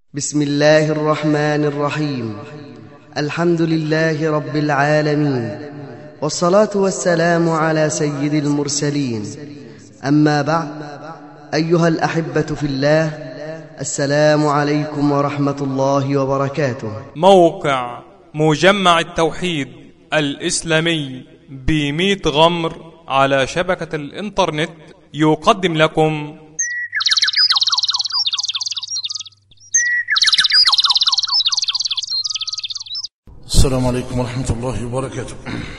بسم الله الرحمن الرحيم الحمد لله رب العالمين والصلاة والسلام على سيد المرسلين أما بعد أيها الأحبة في الله السلام عليكم ورحمة الله وبركاته موقع مجمع التوحيد الإسلامي بميت غمر على شبكة الإنترنت يقدم لكم السلام عليكم ورحمة الله وبركاته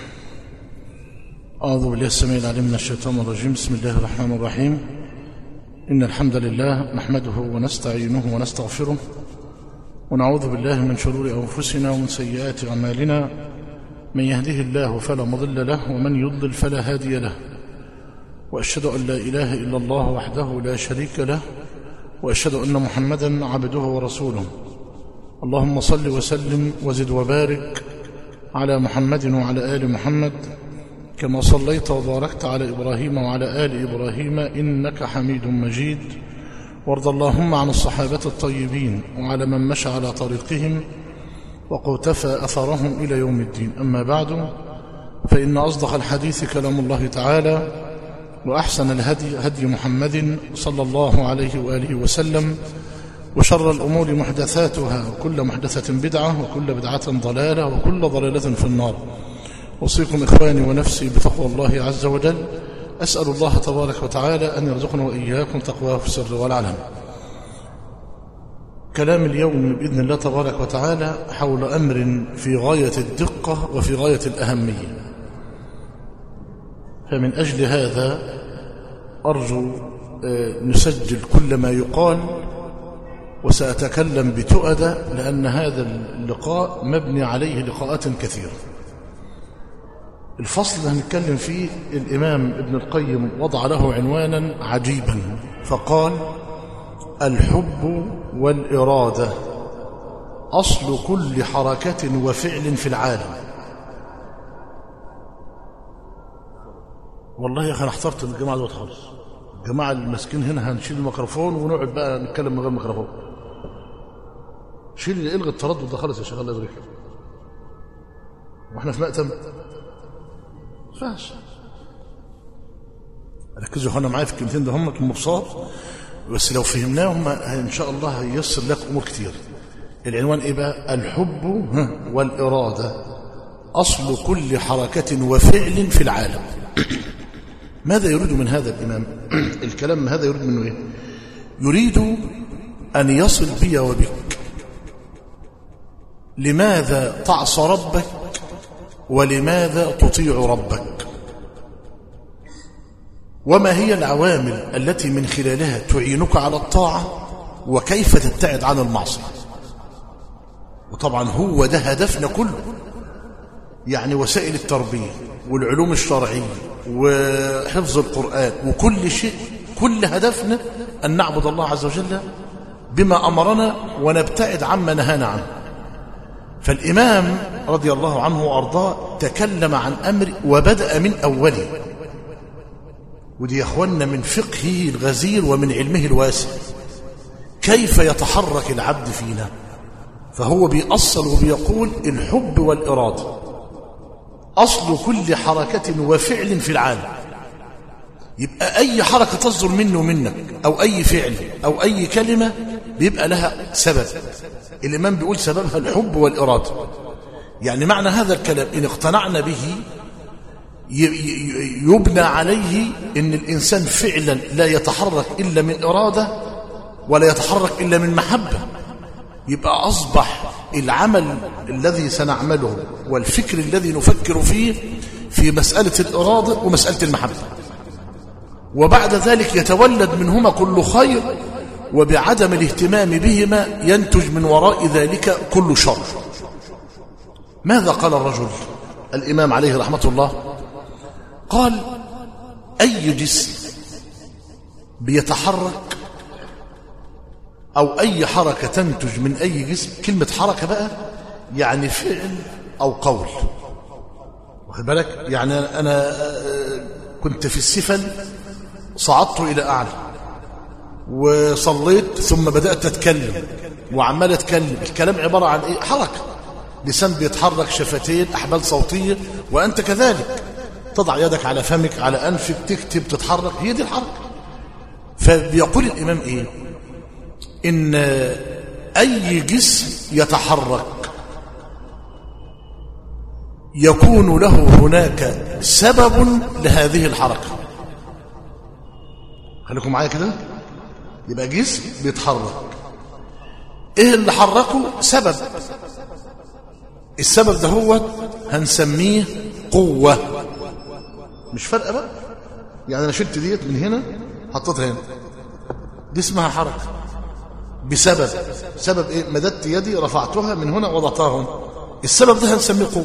أعوذ بالله السميع العليم من الشيطان الرجيم بسم الله الرحمن الرحيم إن الحمد لله نحمده ونستعينه ونستغفره ونعوذ بالله من شرور أنفسنا ومن سيئات أعمالنا من يهده الله فلا مضل له ومن يضلل فلا هادي له وأشهد أن لا إله إلا الله وحده لا شريك له وأشهد أن محمدا عبده ورسوله اللهم صل وسلم وزد وبارك على محمد وعلى آل محمد كما صليت وباركت على إبراهيم وعلى آل إبراهيم إنك حميد مجيد وارض اللهم عن الصحابة الطيبين وعلى من مشى على طريقهم وقتفى أثرهم إلى يوم الدين أما بعد فإن أصدق الحديث كلام الله تعالى وأحسن الهدي هدي محمد صلى الله عليه وآله وسلم وشر الأمور محدثاتها وكل محدثة بدعة وكل بدعة ضلالة وكل ضلالة في النار أوصيكم إخواني ونفسي بتقوى الله عز وجل أسأل الله تبارك وتعالى أن يرزقنا وإياكم تقواه في السر والعلم كلام اليوم بإذن الله تبارك وتعالى حول أمر في غاية الدقة وفي غاية الأهمية فمن أجل هذا أرجو نسجل كل ما يقال وسأتكلم بتؤدة لأن هذا اللقاء مبني عليه لقاءات كثيرة الفصل اللي هنتكلم فيه الإمام ابن القيم وضع له عنوانا عجيبا فقال الحب والإرادة أصل كل حركة وفعل في العالم والله يا أخي أنا احترت الجماعة دول خالص الجماعة المسكين هنا هنشيل الميكروفون ونقعد بقى نتكلم من غير ميكروفون شيل الغي التردد ده خالص يا شيخ الله يبارك واحنا في مأتم فاش ركزوا يا اخوانا معايا في الكلمتين ده هم مبساط بس لو فهمناهم ان شاء الله هيسر لك امور كتير العنوان ايه بقى الحب والاراده اصل كل حركه وفعل في العالم ماذا يريد من هذا الامام الكلام هذا يريد منه ايه يريد ان يصل بي وبك لماذا تعصى ربك ولماذا تطيع ربك وما هي العوامل التي من خلالها تعينك على الطاعة وكيف تبتعد عن المعصية وطبعا هو ده هدفنا كله يعني وسائل التربية والعلوم الشرعية وحفظ القرآن وكل شيء كل هدفنا أن نعبد الله عز وجل بما أمرنا ونبتعد عما نهانا عنه فالإمام رضي الله عنه وأرضاه تكلم عن أمر وبدأ من أوله ودي يا أخوانا من فقهه الغزير ومن علمه الواسع كيف يتحرك العبد فينا فهو بيأصل وبيقول الحب والإرادة أصل كل حركة وفعل في العالم يبقى أي حركة تصدر منه ومنك أو أي فعل أو أي كلمة بيبقى لها سبب الإمام بيقول سببها الحب والإرادة يعني معنى هذا الكلام إن اقتنعنا به يبنى عليه إن الإنسان فعلا لا يتحرك إلا من إرادة ولا يتحرك إلا من محبة يبقى أصبح العمل الذي سنعمله والفكر الذي نفكر فيه في مسألة الإرادة ومسألة المحبة وبعد ذلك يتولد منهما كل خير وبعدم الاهتمام بهما ينتج من وراء ذلك كل شر ماذا قال الرجل الإمام عليه رحمة الله قال أي جسم بيتحرك أو أي حركة تنتج من أي جسم كلمة حركة بقى يعني فعل أو قول واخد بالك يعني أنا كنت في السفل صعدت إلى أعلى وصليت ثم بدأت أتكلم وعمال اتكلم الكلام عبارة عن ايه حركة لسان بيتحرك شفتين احبال صوتية وانت كذلك تضع يدك على فمك على انفك تكتب تتحرك هي دي الحركة فبيقول الامام ايه ان اي جسم يتحرك يكون له هناك سبب لهذه الحركة خليكم معايا كده يبقى جسم بيتحرك ايه اللي حركه سبب السبب ده هو هنسميه قوة مش فارقة بقى يعني انا شلت ديت من هنا حطيتها هنا دي اسمها حركة بسبب سبب ايه مددت يدي رفعتها من هنا وضعتها هنا السبب ده هنسميه قوة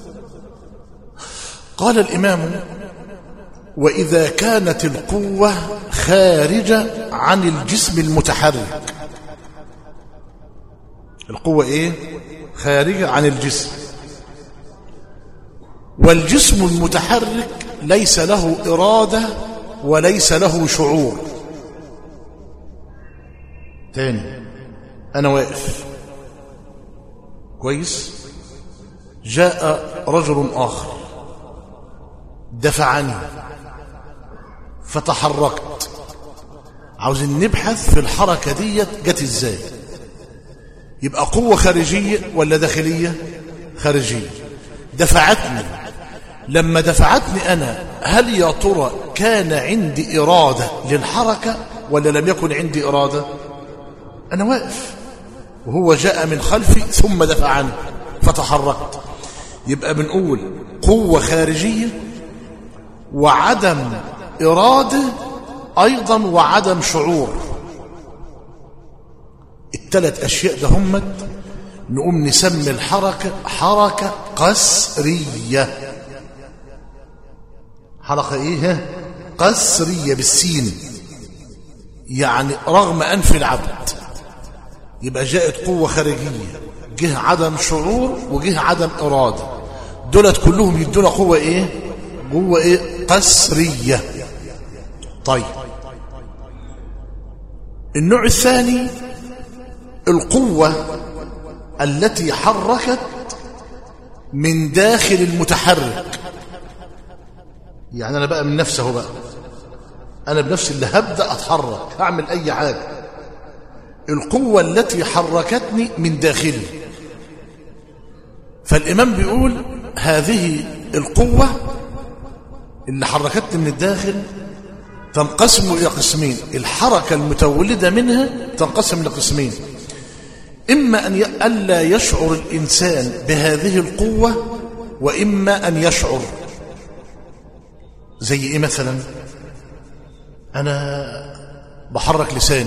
قال الإمام وإذا كانت القوة خارجة عن الجسم المتحرك القوة إيه؟ خارجة عن الجسم والجسم المتحرك ليس له إرادة وليس له شعور تاني أنا واقف كويس جاء رجل آخر دفعني فتحركت عاوزين نبحث في الحركة ديت جت ازاي يبقى قوة خارجية ولا داخلية خارجية دفعتني لما دفعتني أنا هل يا ترى كان عندي إرادة للحركة ولا لم يكن عندي إرادة أنا واقف وهو جاء من خلفي ثم دفعني فتحركت يبقى بنقول قوة خارجية وعدم إرادة أيضا وعدم شعور الثلاث أشياء ده همت نقوم نسمي الحركة حركة قسرية حركة إيه قسرية بالسين يعني رغم أنف العبد يبقى جاءت قوة خارجية جه عدم شعور وجه عدم إرادة دولت كلهم يدونا قوة إيه قوة إيه قسرية طيب النوع الثاني القوة التي حركت من داخل المتحرك يعني أنا بقى من نفسه بقى أنا بنفسي اللي هبدأ أتحرك هعمل أي حاجة القوة التي حركتني من داخلي فالإمام بيقول هذه القوة اللي حركتني من الداخل تنقسم إلى قسمين الحركة المتولدة منها تنقسم لقسمين إما أن ألا يشعر الإنسان بهذه القوة وإما أن يشعر زي إيه مثلا أنا بحرك لساني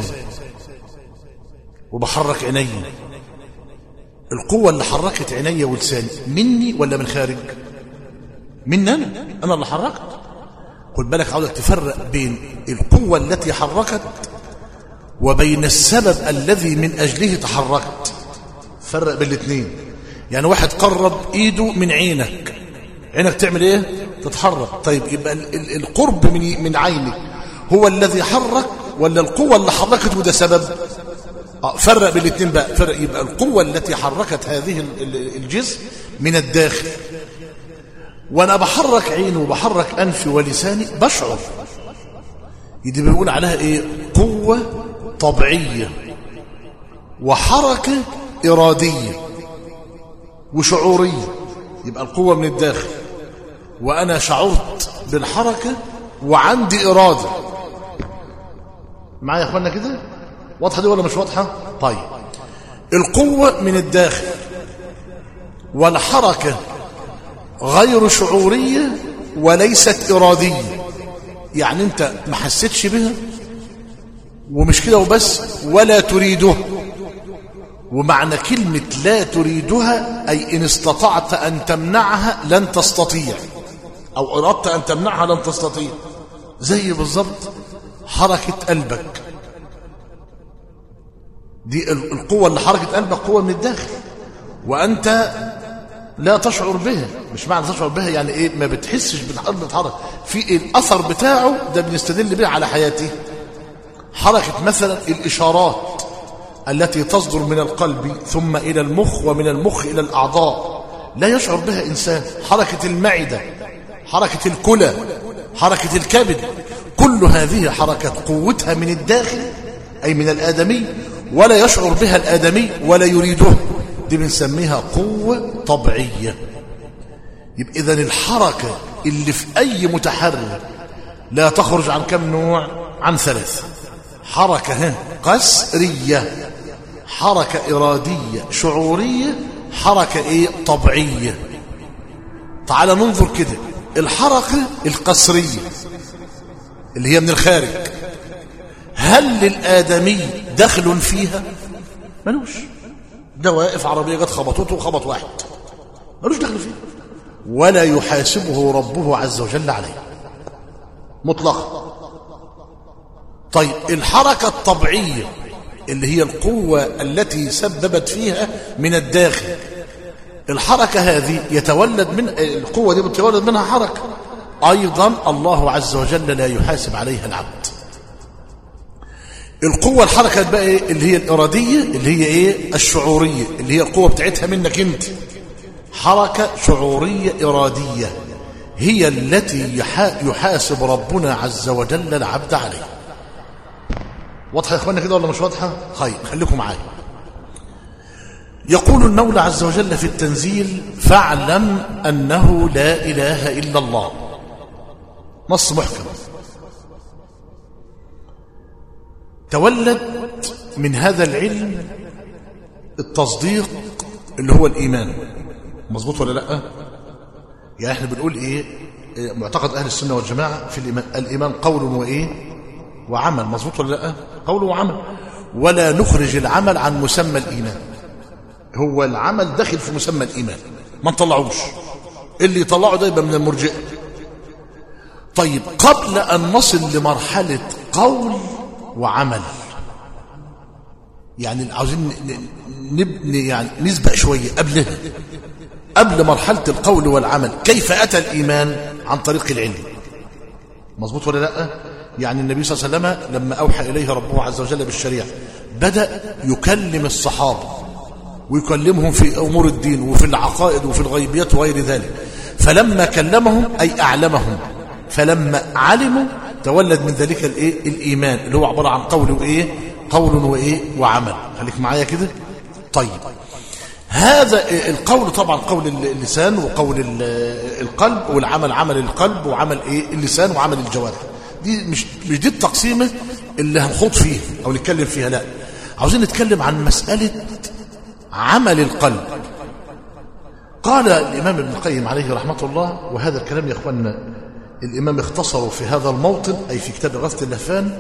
وبحرك عيني القوة اللي حركت عيني ولساني مني ولا من خارج مني أنا أنا اللي حركت خد بالك عاوزك تفرق بين القوة التي حركت وبين السبب الذي من أجله تحركت فرق بين الاثنين يعني واحد قرب ايده من عينك عينك تعمل ايه تتحرك طيب يبقى ال- ال- القرب من من عينك هو الذي حرك ولا القوة اللي حركت وده سبب آه، فرق بين الاثنين بقى فرق يبقى القوة التي حركت هذه ال- ال- الجسم من الداخل وانا بحرك عيني وبحرك انفي ولساني بشعر دي بيقول عليها ايه قوة طبيعية وحركة إرادية وشعورية يبقى القوة من الداخل وأنا شعرت بالحركة وعندي إرادة معايا يا أخوانا كده واضحة دي ولا مش واضحة طيب القوة من الداخل والحركة غير شعورية وليست إرادية يعني أنت ما حسيتش بها ومش كده وبس ولا تريدها ومعنى كلمة لا تريدها أي إن استطعت أن تمنعها لن تستطيع أو أردت أن تمنعها لن تستطيع زي بالضبط حركة قلبك دي ال- القوة اللي حركة قلبك قوة من الداخل وأنت لا تشعر بها مش معنى تشعر بها يعني إيه ما بتحسش بالقلب بيتحرك في الأثر بتاعه ده بنستدل به على حياته حركة مثلا الإشارات التي تصدر من القلب ثم إلى المخ ومن المخ إلى الأعضاء لا يشعر بها إنسان حركة المعدة حركة الكلى حركة الكبد كل هذه حركة قوتها من الداخل أي من الآدمي ولا يشعر بها الآدمي ولا يريده دي بنسميها قوة طبيعية يبقى إذا الحركة اللي في أي متحرك لا تخرج عن كم نوع عن ثلاث حركة ها قسرية حركة إرادية شعورية حركة إيه طبيعية تعال ننظر كده الحركة القسرية اللي هي من الخارج هل للآدمي دخل فيها ملوش ده واقف عربية جت خبطته وخبط واحد ملوش دخل فيها ولا يحاسبه ربه عز وجل عليه مطلقا طيب الحركة الطبيعية اللي هي القوة التي سببت فيها من الداخل الحركة هذه يتولد من القوة دي بتتولد منها حركة أيضا الله عز وجل لا يحاسب عليها العبد القوة الحركة بقى إيه؟ اللي هي الإرادية اللي هي إيه الشعورية اللي هي القوة بتاعتها منك أنت حركة شعورية إرادية هي التي يحاسب ربنا عز وجل العبد عليها واضحة يا اخوانا كده ولا مش واضحة خير خليكم معايا يقول المولى عز وجل في التنزيل فاعلم أنه لا إله إلا الله نص محكم تولد من هذا العلم التصديق اللي هو الإيمان مظبوط ولا لا يعني احنا بنقول ايه معتقد أهل السنة والجماعة في الإيمان الإيمان قول وإيه وعمل مظبوط ولا لا قول وعمل ولا نخرج العمل عن مسمى الإيمان هو العمل داخل في مسمى الإيمان ما نطلعوش اللي يطلعه ده يبقى من المرجئة طيب قبل أن نصل لمرحلة قول وعمل يعني عاوزين نبني يعني نسبق شوية قبلها قبل مرحلة القول والعمل كيف أتى الإيمان عن طريق العلم مظبوط ولا لا يعني النبي صلى الله عليه وسلم لما أوحى إليه ربه عز وجل بالشريعة بدأ يكلم الصحابة ويكلمهم في أمور الدين وفي العقائد وفي الغيبيات وغير ذلك فلما كلمهم أي أعلمهم فلما علموا تولد من ذلك الايه الايمان اللي هو عباره عن قول وايه قول وايه وعمل خليك معايا كده طيب هذا القول طبعا قول اللسان وقول القلب والعمل عمل القلب وعمل ايه اللسان وعمل الجوارح دي مش مش دي التقسيمه اللي هنخوض فيها او نتكلم فيها لا عاوزين نتكلم عن مساله عمل القلب قال الامام ابن القيم عليه رحمه الله وهذا الكلام يا اخواننا الإمام اختصره في هذا الموطن أي في كتاب غث اللهفان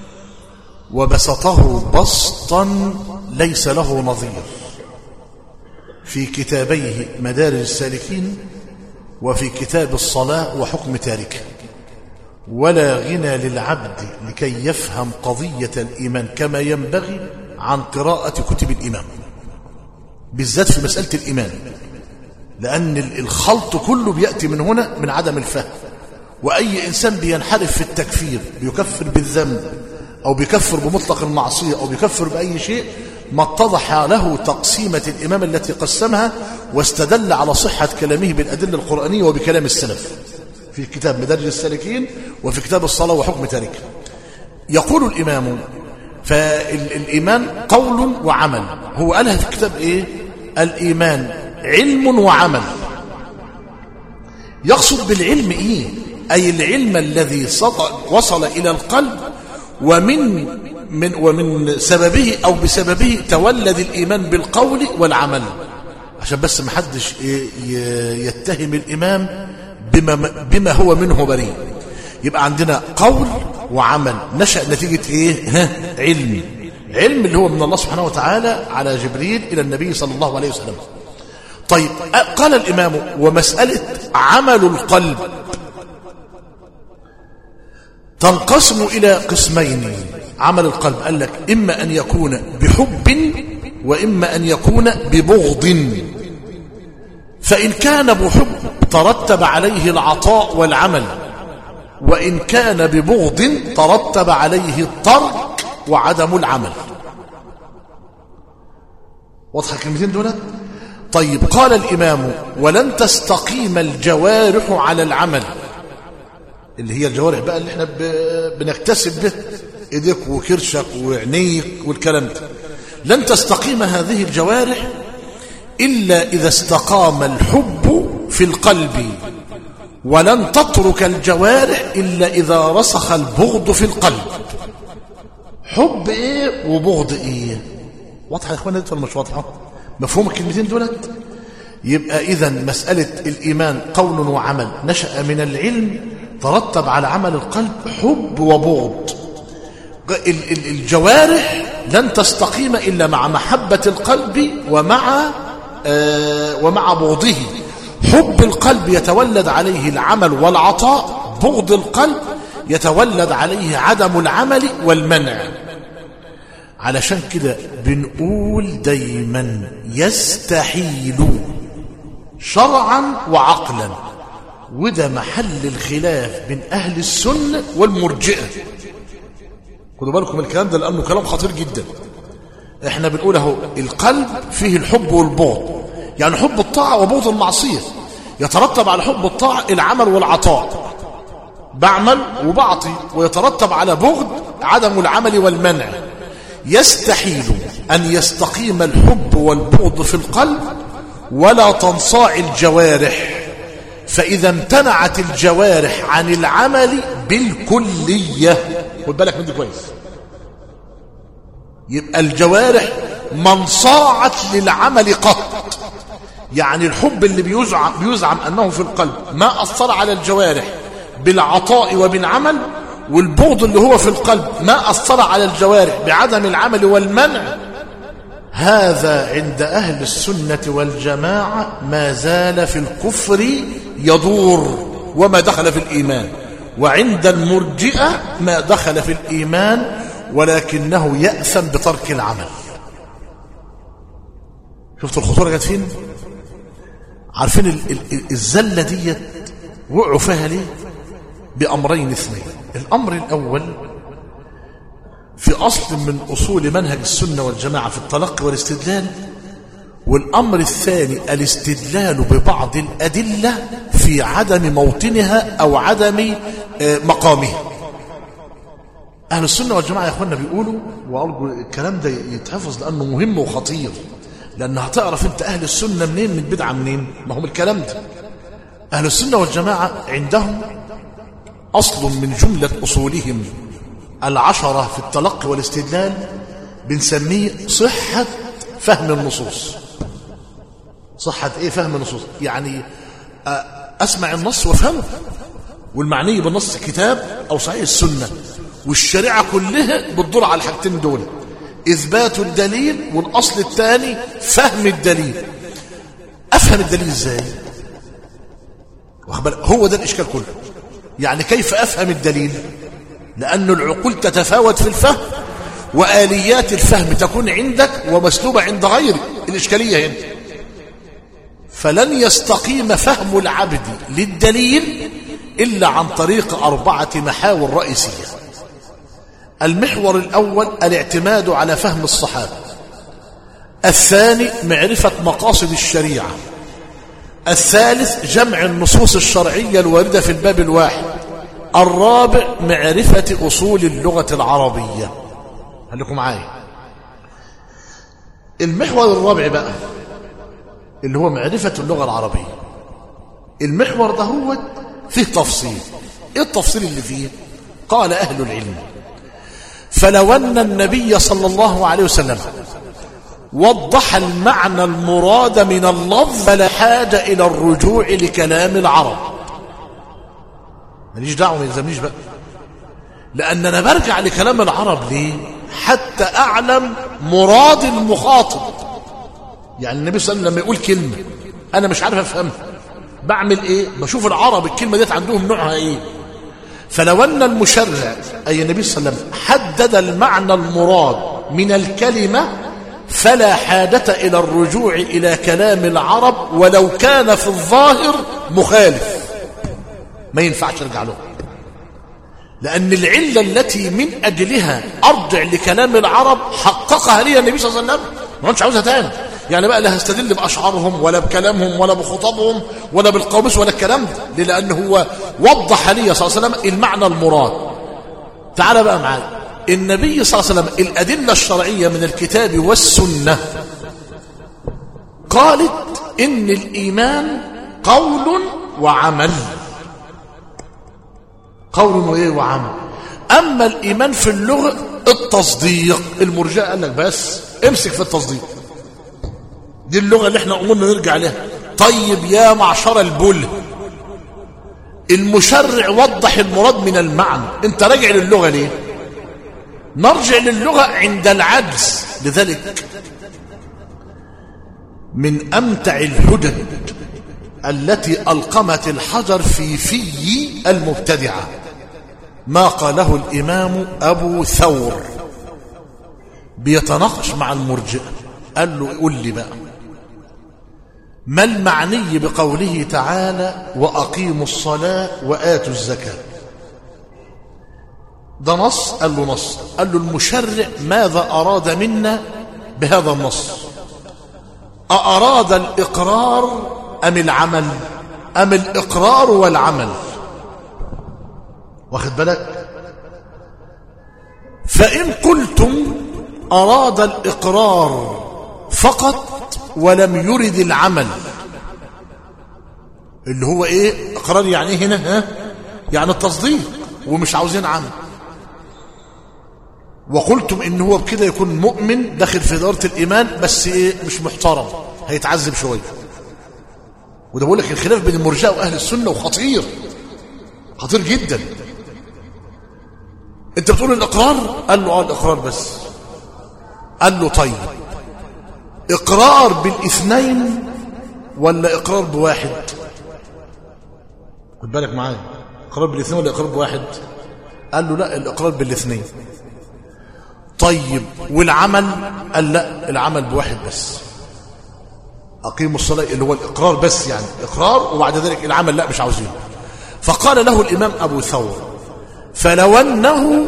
وبسطه بسطا ليس له نظير في كتابيه مدارج السالكين وفي كتاب الصلاة وحكم تاركه ولا غنى للعبد لكي يفهم قضية الإيمان كما ينبغي عن قراءة كتب الإمام بالذات في مسألة الإيمان لأن الخلط كله بيأتي من هنا من عدم الفهم وأي إنسان بينحرف في التكفير بيكفر بالذنب أو بيكفر بمطلق المعصية أو بيكفر بأي شيء ما اتضح له تقسيمة الإمام التي قسمها واستدل على صحة كلامه بالأدلة القرآنية وبكلام السلف في كتاب مدارج السالكين وفي كتاب الصلاة وحكم تاركه يقول الإمام فالإيمان قول وعمل هو قالها في كتاب إيه الإيمان علم وعمل يقصد بالعلم إيه أي العلم الذي وصل إلى القلب ومن من ومن سببه أو بسببه تولد الإيمان بالقول والعمل عشان بس ما حدش يتهم الإمام بما, بما هو منه بريء يبقى عندنا قول وعمل نشأ نتيجة إيه ها علم علم اللي هو من الله سبحانه وتعالى على جبريل إلى النبي صلى الله عليه وسلم طيب قال الإمام ومسألة عمل القلب تنقسم إلى قسمين عمل القلب قال لك إما أن يكون بحب وإما أن يكون ببغض فإن كان بحب ترتب عليه العطاء والعمل وإن كان ببغض ترتب عليه الترك وعدم العمل واضح الكلمتين دولت طيب قال الإمام ولن تستقيم الجوارح على العمل اللي هي الجوارح بقى اللي احنا ب- بنكتسب به ايديك وكرشك وعينيك والكلام ده لن تستقيم هذه الجوارح إلا إذا استقام الحب في القلب ولن تترك الجوارح إلا إذا رسخ البغض في القلب حب إيه وبغض إيه واضحة يا إخوانا دي ولا مش واضحة مفهوم الكلمتين دولت يبقى إذا مسألة الإيمان قول وعمل نشأ من العلم ترتب على عمل القلب حب وبغض ال- ال- الجوارح لن تستقيم إلا مع محبة القلب ومع آه، ومع بغضه حب القلب يتولد عليه العمل والعطاء بغض القلب يتولد عليه عدم العمل والمنع علشان كده بنقول دايما يستحيل شرعا وعقلا وده محل الخلاف بين أهل السنة والمرجئة خدوا بالكم الكلام ده لأنه كلام خطير جدا احنا بنقول اهو القلب فيه الحب والبغض يعني حب الطاعة وبغض المعصية يترتب على حب الطاعة العمل والعطاء بعمل وبعطي ويترتب على بغض عدم العمل والمنع يستحيل أن يستقيم الحب والبغض في القلب ولا تنصاع الجوارح فإذا امتنعت الجوارح عن العمل بالكلية خد بالك من دي كويس يبقى الجوارح منصاعت للعمل قط يعني الحب اللي بيزعم, بيزعم أنه في القلب ما أثر على الجوارح بالعطاء وبالعمل والبغض اللي هو في القلب ما أثر على الجوارح بعدم العمل والمنع هذا عند أهل السنة والجماعة ما زال في الكفر يدور وما دخل في الإيمان وعند المرجئة ما دخل في الإيمان ولكنه يأثم بترك العمل شفت الخطورة جت فين عارفين ال- ال- الزلة ديت وقعوا فيها ليه بأمرين اثنين الأمر الأول في أصل من أصول منهج السنة والجماعة في التلقي والاستدلال والأمر الثاني الاستدلال ببعض الأدلة في عدم موطنها أو عدم آه، مقامها أهل السنة والجماعة يا أخوانا بيقولوا وأرجو الكلام ده يتحفظ لأنه مهم وخطير لأن هتعرف أنت أهل السنة منين من البدعة منين ما هم الكلام ده أهل السنة والجماعة عندهم أصل من جملة أصولهم العشرة في التلقي والاستدلال بنسميه صحة فهم النصوص صحة ايه فهم النصوص يعني أ- اسمع النص وافهمه والمعني بالنص كتاب او صحيح السنة والشريعة كلها بتدور على الحاجتين دول اثبات الدليل والاصل الثاني فهم الدليل افهم الدليل ازاي واخد بالك؟ هو ده الاشكال كله يعني كيف افهم الدليل لأن العقول تتفاوت في الفهم وآليات الفهم تكون عندك ومسلوبة عند غيرك الإشكالية هنا فلن يستقيم فهم العبد للدليل إلا عن طريق أربعة محاور رئيسية المحور الأول الاعتماد على فهم الصحابة الثاني معرفة مقاصد الشريعة الثالث جمع النصوص الشرعية الواردة في الباب الواحد الرابع معرفة أصول اللغة العربية هل لكم معايا المحور الرابع بقى اللي هو معرفة اللغة العربية المحور ده هو فيه تفصيل ايه التفصيل اللي فيه قال أهل العلم فلو أن النبي صلى الله عليه وسلم وضح المعنى المراد من اللفظ فلا حاجة إلى الرجوع لكلام العرب ماليش دعوه ما يلزمنيش بقى لان انا برجع لكلام العرب ليه حتى اعلم مراد المخاطب يعني النبي صلى الله عليه وسلم لما يقول كلمه انا مش عارف افهمها بعمل ايه بشوف العرب الكلمه ديت عندهم نوعها ايه فلو ان المشرع اي النبي صلى الله عليه وسلم حدد المعنى المراد من الكلمه فلا حاجه الى الرجوع الى كلام العرب ولو كان في الظاهر مخالف ما ينفعش ارجع له لأن العلة التي من أجلها أرجع لكلام العرب حققها لي النبي صلى الله عليه وسلم ما كنتش عاوزها تاني يعني بقى لا هستدل بأشعارهم ولا بكلامهم ولا بخطبهم ولا بالقاموس ولا الكلام ده لأنه هو وضح لي صلى الله عليه وسلم المعنى المراد تعال بقى معايا النبي صلى الله عليه وسلم الأدلة الشرعية من الكتاب والسنة قالت إن الإيمان قول وعمل قول وإيه وعمل أما الإيمان في اللغة التصديق المرجع قال لك بس امسك في التصديق دي اللغة اللي احنا قلنا نرجع لها طيب يا معشر البل المشرع وضح المراد من المعنى انت راجع للغة ليه نرجع للغة عند العجز لذلك من أمتع الحجج التي ألقمت الحجر في في المبتدعة ما قاله الإمام أبو ثور بيتناقش مع المرجئ قال له قول لي بقى ما المعني بقوله تعالى وأقيموا الصلاة وآتوا الزكاة ده نص قال له نص قال له المشرع ماذا أراد منا بهذا النص أأراد الإقرار أم العمل أم الإقرار والعمل واخد بالك فإن قلتم أراد الإقرار فقط ولم يرد العمل اللي هو إيه إقرار يعني إيه هنا ها؟ يعني التصديق ومش عاوزين عمل وقلتم إن هو بكده يكون مؤمن داخل في دائرة الإيمان بس إيه مش محترم هيتعذب شوية وده بقول لك الخلاف بين المرجئه وأهل السنة وخطير خطير جدا انت بتقول الاقرار قال له اه الاقرار بس قال له طيب اقرار بالاثنين ولا اقرار بواحد خد بالك معايا اقرار بالاثنين ولا اقرار بواحد قال له لا الاقرار بالاثنين طيب والعمل قال لا العمل بواحد بس اقيموا الصلاه اللي هو الاقرار بس يعني اقرار وبعد ذلك العمل لا مش عاوزينه فقال له الامام ابو ثور فلو انه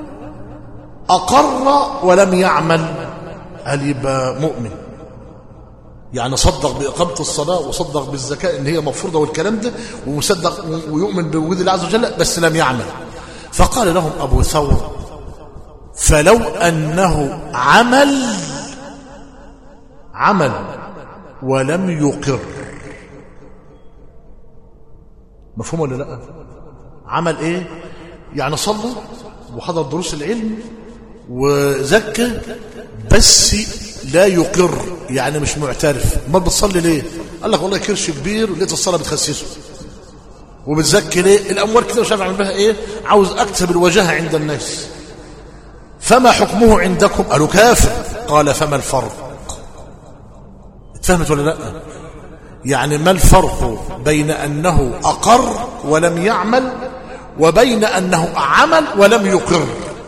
اقر ولم يعمل هل يبقى مؤمن يعني صدق بإقامة الصلاة وصدق بالزكاة إن هي مفروضة والكلام ده ومصدق ويؤمن بوجود الله عز وجل بس لم يعمل فقال لهم أبو ثور فلو أنه عمل عمل ولم يقر مفهوم ولا لا عمل ايه يعني صلى وحضر دروس العلم وزكى بس لا يقر يعني مش معترف ما بتصلي ليه قال لك والله كرش كبير ولقيت الصلاه بتخسسه وبتزكي ليه الاموال كده مش عارف اعمل بها ايه عاوز اكتب الوجاهه عند الناس فما حكمه عندكم قالوا كافر قال فما الفرق اتفهمت ولا لا يعني ما الفرق بين انه اقر ولم يعمل وبين انه عمل ولم يقر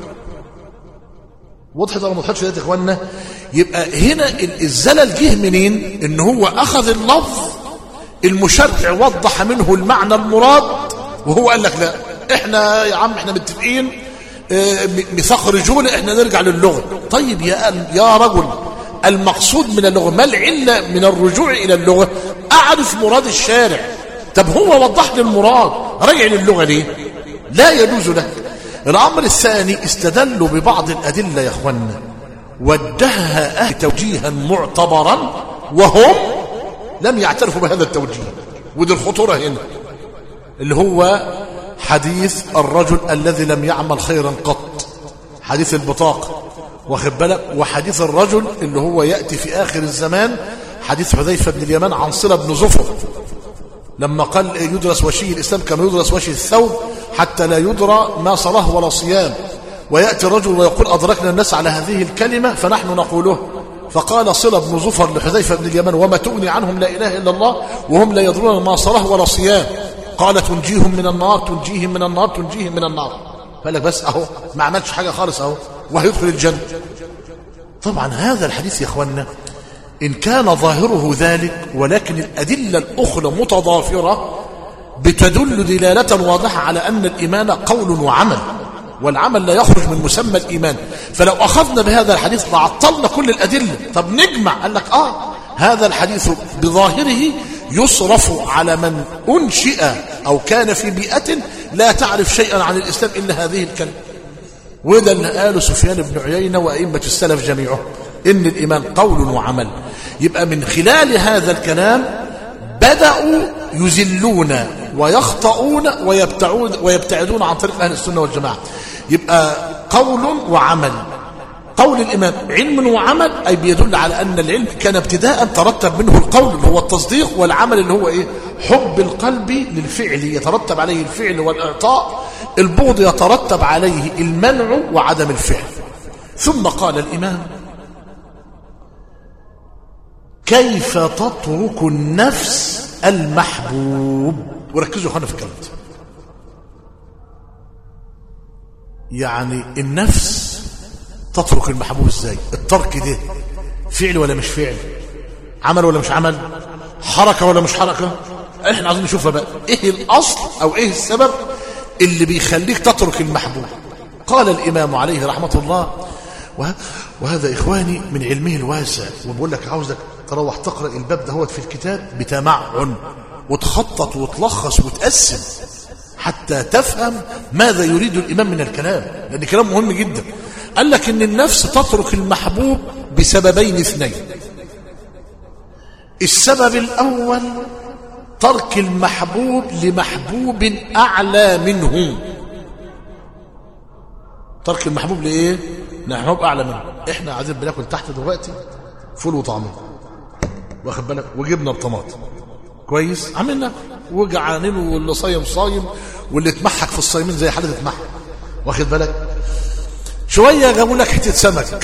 وضحت ولا ما وضحتش يا اخوانا يبقى هنا الزلل جه منين ان هو اخذ اللفظ المشرع وضح منه المعنى المراد وهو قال لك لا احنا يا عم احنا متفقين اه ميثاق رجوله احنا نرجع للغه طيب يا يا رجل المقصود من اللغه ما العله من الرجوع الى اللغه اعرف مراد الشارع طب هو وضح لي المراد رجع للغه ليه لا يجوز لك الامر الثاني استدلوا ببعض الادله يا اخوانا وجهها اهل توجيها معتبرا وهم لم يعترفوا بهذا التوجيه ودي الخطوره هنا اللي هو حديث الرجل الذي لم يعمل خيرا قط حديث البطاقه واخد بالك وحديث الرجل اللي هو ياتي في اخر الزمان حديث حذيفه بن اليمان عن صله بن زفر لما قال يدرس وشي الاسلام كما يدرس وشي الثوب حتى لا يدرى ما صلاه ولا صيام وياتي الرجل ويقول ادركنا الناس على هذه الكلمه فنحن نقوله فقال صلة بن زفر لحذيفة بن اليمان وما تغني عنهم لا إله إلا الله وهم لا يدرون ما صلاه ولا صيام قال تنجيهم من النار تنجيهم من النار تنجيهم من النار قال لك بس أهو ما عملش حاجة خالص أهو وهيدخل الجنة طبعا هذا الحديث يا أخوانا إن كان ظاهره ذلك ولكن الأدلة الأخرى متضافرة بتدل دلالة واضحة على أن الإيمان قول وعمل والعمل لا يخرج من مسمى الإيمان فلو أخذنا بهذا الحديث لعطلنا كل الأدلة طب نجمع قال لك آه هذا الحديث بظاهره يصرف على من أنشئ أو كان في بيئة لا تعرف شيئا عن الإسلام إلا هذه الكلمة وده اللي قاله سفيان بن عيينة وأئمة السلف جميعهم إن الإيمان قول وعمل يبقى من خلال هذا الكلام بدأوا يزلون ويخطئون ويبتعون ويبتعدون عن طريق أهل السنة والجماعة يبقى قول وعمل قول الإمام علم وعمل أي بيدل على أن العلم كان ابتداء ترتب منه القول اللي هو التصديق والعمل اللي هو إيه حب القلب للفعل يترتب عليه الفعل والإعطاء البغض يترتب عليه المنع وعدم الفعل ثم قال الإمام كيف تترك النفس المحبوب وركزوا يا اخوانا في الكلام ده يعني النفس تترك المحبوب ازاي الترك ده فعل ولا مش فعل عمل ولا مش عمل حركة ولا مش حركة احنا عايزين نشوفها بقى ايه الاصل او ايه السبب اللي بيخليك تترك المحبوب قال الامام عليه رحمة الله وهذا إخواني من علمه الواسع وبقول لك عاوزك تروح تقرأ الباب ده في الكتاب بتمعن وتخطط وتلخص وتقسم حتى تفهم ماذا يريد الإمام من الكلام لأن كلام مهم جدا قال لك إن النفس تترك المحبوب بسببين اثنين السبب الأول ترك المحبوب لمحبوب أعلى منه ترك المحبوب لإيه محبوب أعلى منه إحنا عايزين بناكل تحت دلوقتي فول وطعمين واخد بالك وجبنا بطماطم كويس عملنا وجعانين واللي صايم صايم واللي اتمحك في الصايمين زي حالة اتمحك واخد بالك شوية جابوا لك حتة سمك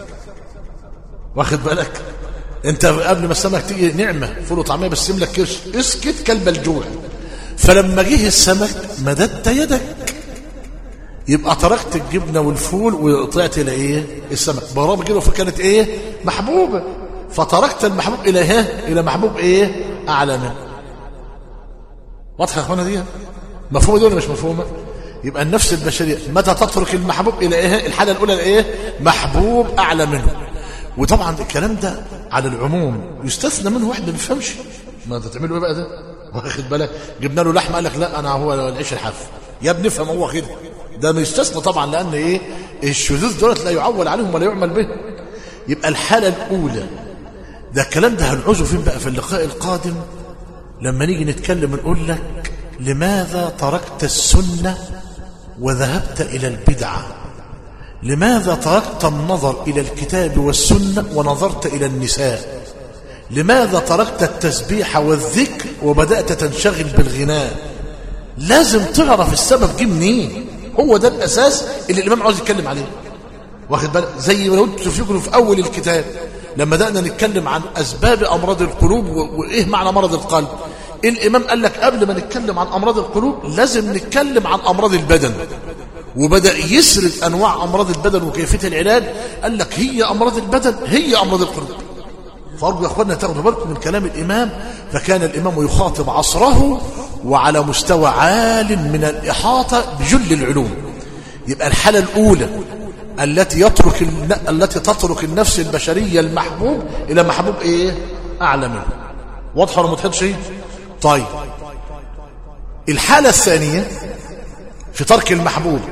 واخد بالك انت قبل ما السمك تيجي نعمة فول وطعمية بس لك كرش اسكت كلب الجوع فلما جه السمك مددت يدك يبقى تركت الجبنة والفول وطلعت إلى إيه السمك برغم كده كانت إيه محبوبة فتركت المحبوب إلى إيه إلى محبوب إيه أعلى منه واضحة يا أخوانا دي مفهومة دي ولا مش مفهومة يبقى النفس البشرية متى تترك المحبوب إلى إيه الحالة الأولى إيه محبوب أعلى منه وطبعا الكلام ده على العموم يستثنى منه واحد ما بيفهمش ما انت تعملوا ايه بقى ده واخد بالك جبنا له لحمه قال لك لا انا هو العيش الحاف يا ابني افهم هو كده ده مستثنى طبعا لان ايه الشذوذ دولت لا يعول عليهم ولا يعمل به يبقى الحاله الاولى ده الكلام ده هنعوزه فين بقى في اللقاء القادم لما نيجي نتكلم نقول لك لماذا تركت السنه وذهبت الى البدعه لماذا تركت النظر إلى الكتاب والسنة ونظرت إلى النساء لماذا تركت التسبيح والذكر وبدأت تنشغل بالغناء لازم تعرف السبب جه منين هو ده الأساس اللي الإمام عاوز يتكلم عليه واخد بالك زي ما قلت فيكم في أول الكتاب لما بدأنا نتكلم عن أسباب أمراض القلوب وإيه معنى مرض القلب الإمام قال لك قبل ما نتكلم عن أمراض القلوب لازم نتكلم عن أمراض البدن وبدأ يسرد أنواع أمراض البدن وكيفية العلاج قال لك هي أمراض البدن هي أمراض القلوب فأرجو يا أخوانا تاخدوا بالكم من كلام الإمام فكان الإمام يخاطب عصره وعلى مستوى عال من الإحاطة بجل العلوم يبقى الحالة الأولى التي يترك التي تترك النفس البشرية المحبوب إلى محبوب إيه أعلى منه واضحة ولا متحدش إيه طيب الحالة الثانية في ترك المحبوب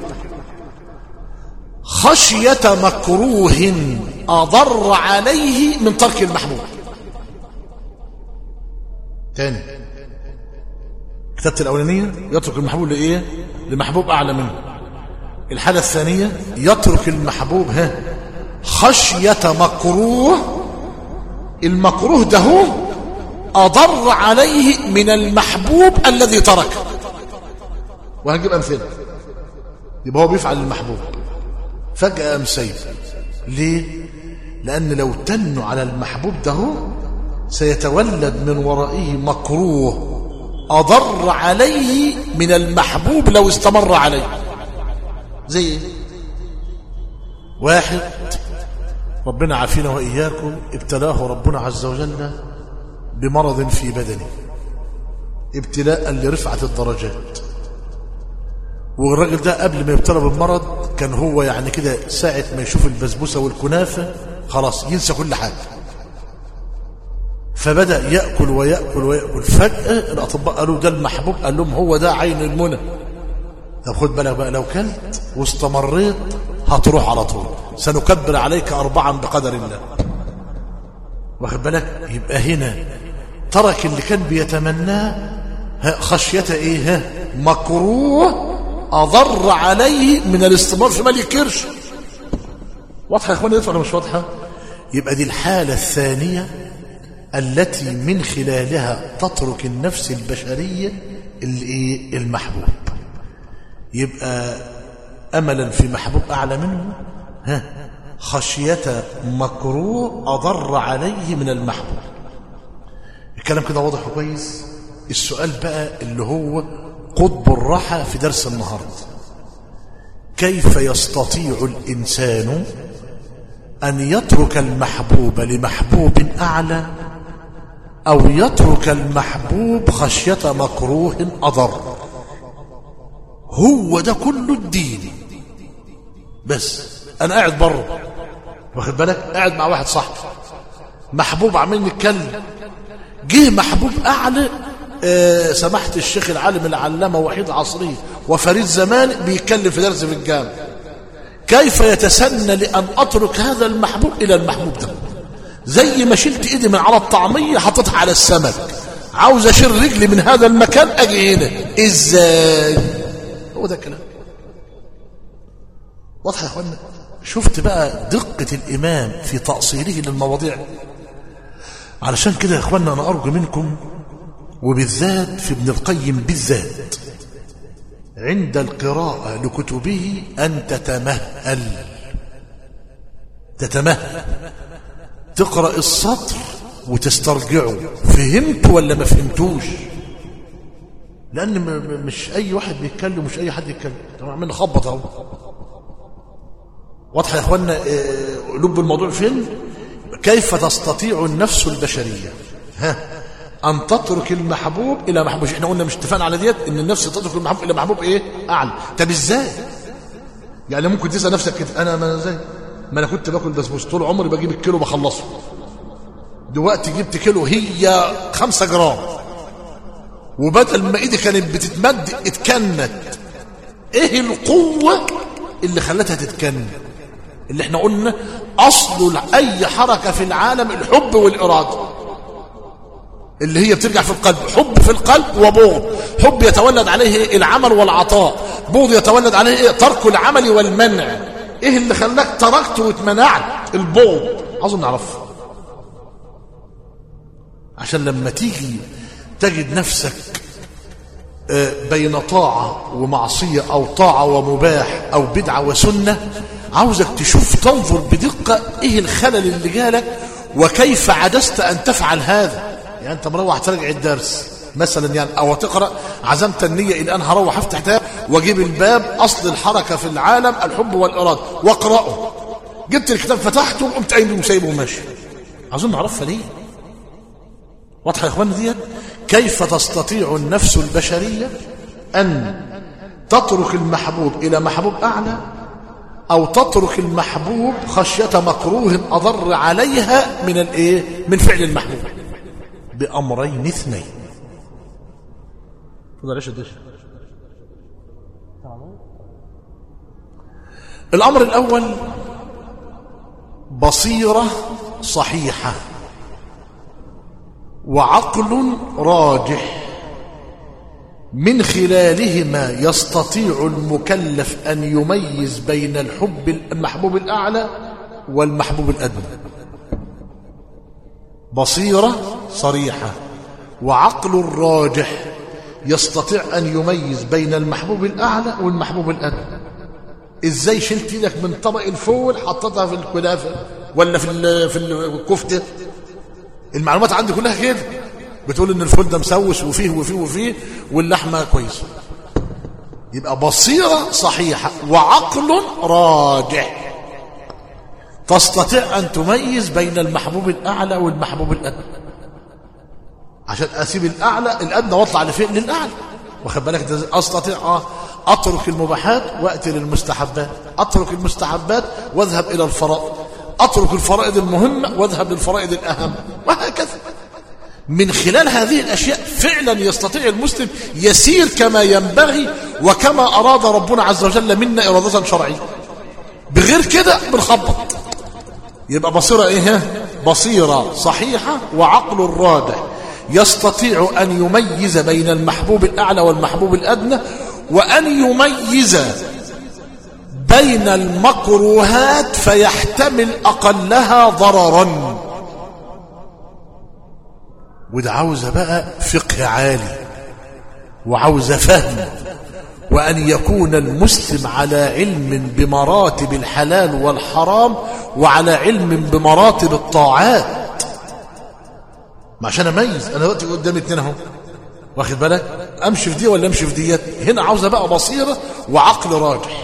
خشية مكروه أضر عليه من ترك المحبوب تاني كتابة الأولانية يترك المحبوب لإيه لمحبوب أعلى منه الحالة الثانية يترك المحبوب ها خشية مكروه المكروه ده هو أضر عليه من المحبوب الذي تركه وهنجيب أمثلة يبقى هو بيفعل المحبوب فجأة قام سايب ليه؟ لأن لو تنوا على المحبوب ده سيتولد من ورائه مكروه أضر عليه من المحبوب لو استمر عليه زي ايه؟ واحد ربنا عافينا وإياكم ابتلاه ربنا عز وجل بمرض في بدنه ابتلاء لرفعة الدرجات والراجل ده قبل ما يبتلى بالمرض كان هو يعني كده ساعة ما يشوف البسبوسة والكنافة خلاص ينسى كل حاجة فبدأ يأكل ويأكل ويأكل فجأة الأطباء قالوا ده المحبوب قال لهم هو ده عين المنى طب خد بالك بقى لو كلت واستمريت هتروح على طول سنكبر عليك أربعا بقدر الله واخد بالك يبقى هنا ترك اللي كان بيتمناه خشية ايه ها مكروه أضر عليه من الاستمرار في مال الكرش واضحة يا اخواني ولا مش واضحة يبقى دي الحالة الثانية التي من خلالها تترك النفس البشرية الايه المحبوب يبقى أملا في محبوب أعلى منه ها خشية مكروه أضر عليه من المحبوب الكلام كده واضح وكويس السؤال بقى اللي هو قطب الراحة في درس النهاردة كيف يستطيع الإنسان أن يترك المحبوب لمحبوب أعلى أو يترك المحبوب خشية مكروه أضر هو ده كله الدين بس أنا قاعد بره واخد بالك قاعد مع واحد صاحبي محبوب عمال نتكلم جه محبوب أعلى آه سمحت الشيخ العالم العلامة وحيد عصري وفريد زمان بيتكلم في درس في الجامع كيف يتسنى لأن أترك هذا المحبوب إلى المحبوب ده زي ما شلت إيدي من على الطعمية حطيتها على السمك عاوز أشيل رجلي من هذا المكان أجي هنا إزاي هو ده الكلام واضح يا أخوانا شفت بقى دقة الإمام في تأصيله للمواضيع علشان كده يا أخوانا أنا أرجو منكم وبالذات في ابن القيم بالذات عند القراءة لكتبه أن تتمهل تتمهل تقرأ السطر وتسترجعه فهمت ولا ما فهمتوش لأن مش أي واحد بيتكلم مش أي حد يتكلم طبعا عمال نخبط أهو واضح يا إخوانا لب الموضوع فين كيف تستطيع النفس البشرية ها أن تترك المحبوب إلى محبوب احنا قلنا مش اتفقنا على ديت إن النفس تترك المحبوب إلى محبوب إيه أعلى طب إزاي يعني ممكن تسأل نفسك كده أنا ما زي ما أنا كنت باكل بسبوس طول عمري بجيب الكيلو بخلصه دلوقتي جبت كيلو هي خمسة جرام وبدل ما ايدي كانت بتتمد اتكنت ايه القوة اللي خلتها تتكن اللي احنا قلنا اصل اي حركة في العالم الحب والارادة اللي هي بترجع في القلب حب في القلب وبغض حب يتولد عليه العمل والعطاء بغض يتولد عليه ترك العمل والمنع ايه اللي خلاك تركت واتمنعت البغض عاوزين نعرف عشان لما تيجي تجد نفسك بين طاعة ومعصية أو طاعة ومباح أو بدعة وسنة عاوزك تشوف تنظر بدقة إيه الخلل اللي جالك وكيف عجزت أن تفعل هذا يعني أنت مروح ترجع الدرس مثلا يعني أو تقرأ عزمت النية الآن هروح أفتح كتاب وأجيب الباب أصل الحركة في العالم الحب والإرادة وأقرأه جبت الكتاب فتحته وقمت قايم وسايبه وماشي عاوزين نعرفها ليه واضحة يا إخواننا ديت كيف تستطيع النفس البشرية أن تترك المحبوب إلى محبوب أعلى أو تترك المحبوب خشية مكروه أضر عليها من الإيه؟ من فعل المحبوب بأمرين اثنين الأمر الأول بصيرة صحيحة وعقل راجح من خلالهما يستطيع المكلف أن يميز بين الحب المحبوب الأعلى والمحبوب الأدنى بصيرة صريحة وعقل راجح يستطيع أن يميز بين المحبوب الأعلى والمحبوب الأدنى إزاي شلت ايدك من طبق الفول حطيتها في الكلافة ولا في في الكفتة المعلومات عندي كلها كده بتقول ان الفول ده مسوس وفيه وفيه وفيه واللحمه كويسه يبقى بصيره صحيحه وعقل راجح تستطيع ان تميز بين المحبوب الاعلى والمحبوب الادنى عشان اسيب الاعلى الادنى واطلع لفين للاعلى واخد بالك استطيع اه اترك المباحات واتي للمستحبات اترك المستحبات واذهب الى الفرائض اترك الفرائض المهمه واذهب للفرائض الاهم وهكذا من خلال هذه الأشياء فعلا يستطيع المسلم يسير كما ينبغي وكما أراد ربنا عز وجل منا إرادة شرعية بغير كده بنخبط يبقى بصيرة إيه بصيرة صحيحة وعقل راجح يستطيع أن يميز بين المحبوب الأعلى والمحبوب الأدنى وأن يميز بين المكروهات فيحتمل أقلها ضررا وده عاوزة بقى فقه عالي وعاوزة فهم وأن يكون المسلم على علم بمراتب الحلال والحرام وعلى علم بمراتب الطاعات ما عشان أميز أنا دلوقتي قدامي اتنين اهو واخد بالك أمشي في دي ولا أمشي في ديت هنا عاوزة بقى بصيرة وعقل راجح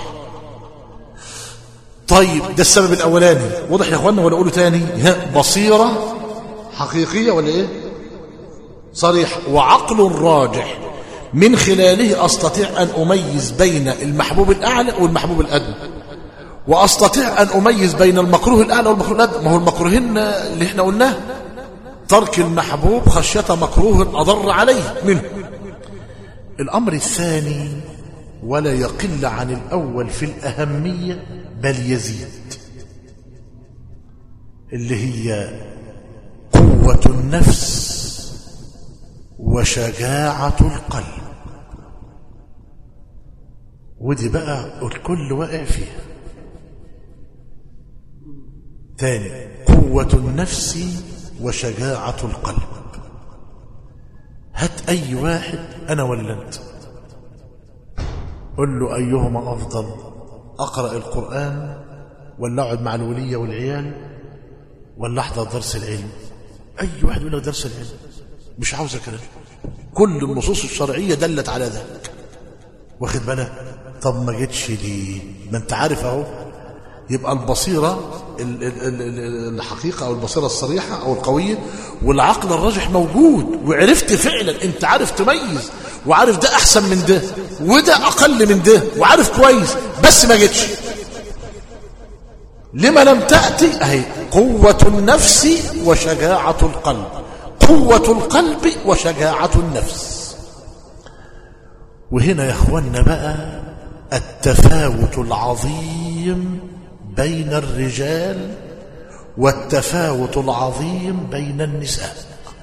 طيب ده السبب الأولاني واضح يا أخوانا ولا أقوله تاني ها بصيرة حقيقية ولا إيه صريح وعقل راجح من خلاله أستطيع أن أميز بين المحبوب الأعلى والمحبوب الأدنى وأستطيع أن أميز بين المكروه الأعلى والمكروه الأدنى ما هو المكروهين اللي احنا قلناه ترك المحبوب خشية مكروه أضر عليه منه الأمر الثاني ولا يقل عن الأول في الأهمية بل يزيد اللي هي قوة النفس وشجاعة القلب ودي بقى الكل واقع فيها تاني قوة النفس وشجاعة القلب هات أي واحد أنا ولا أنت قل له أيهما أفضل أقرأ القرآن ولا أقعد مع الولية والعيال ولا أحضر درس العلم أي واحد يقول لك درس العلم مش عاوز كلام كل النصوص الشرعية دلت على ذلك واخد بالك طب ما جتش ليه ما انت عارف اهو يبقى البصيرة ال- ال- ال- ال- الحقيقة أو البصيرة الصريحة أو القوية والعقل الراجح موجود وعرفت فعلا أنت عارف تميز وعارف ده أحسن من ده وده أقل من ده وعارف كويس بس ما جتش لما لم تأتي أهي قوة النفس وشجاعة القلب قوة القلب وشجاعة النفس وهنا يا اخوانا بقى التفاوت العظيم بين الرجال والتفاوت العظيم بين النساء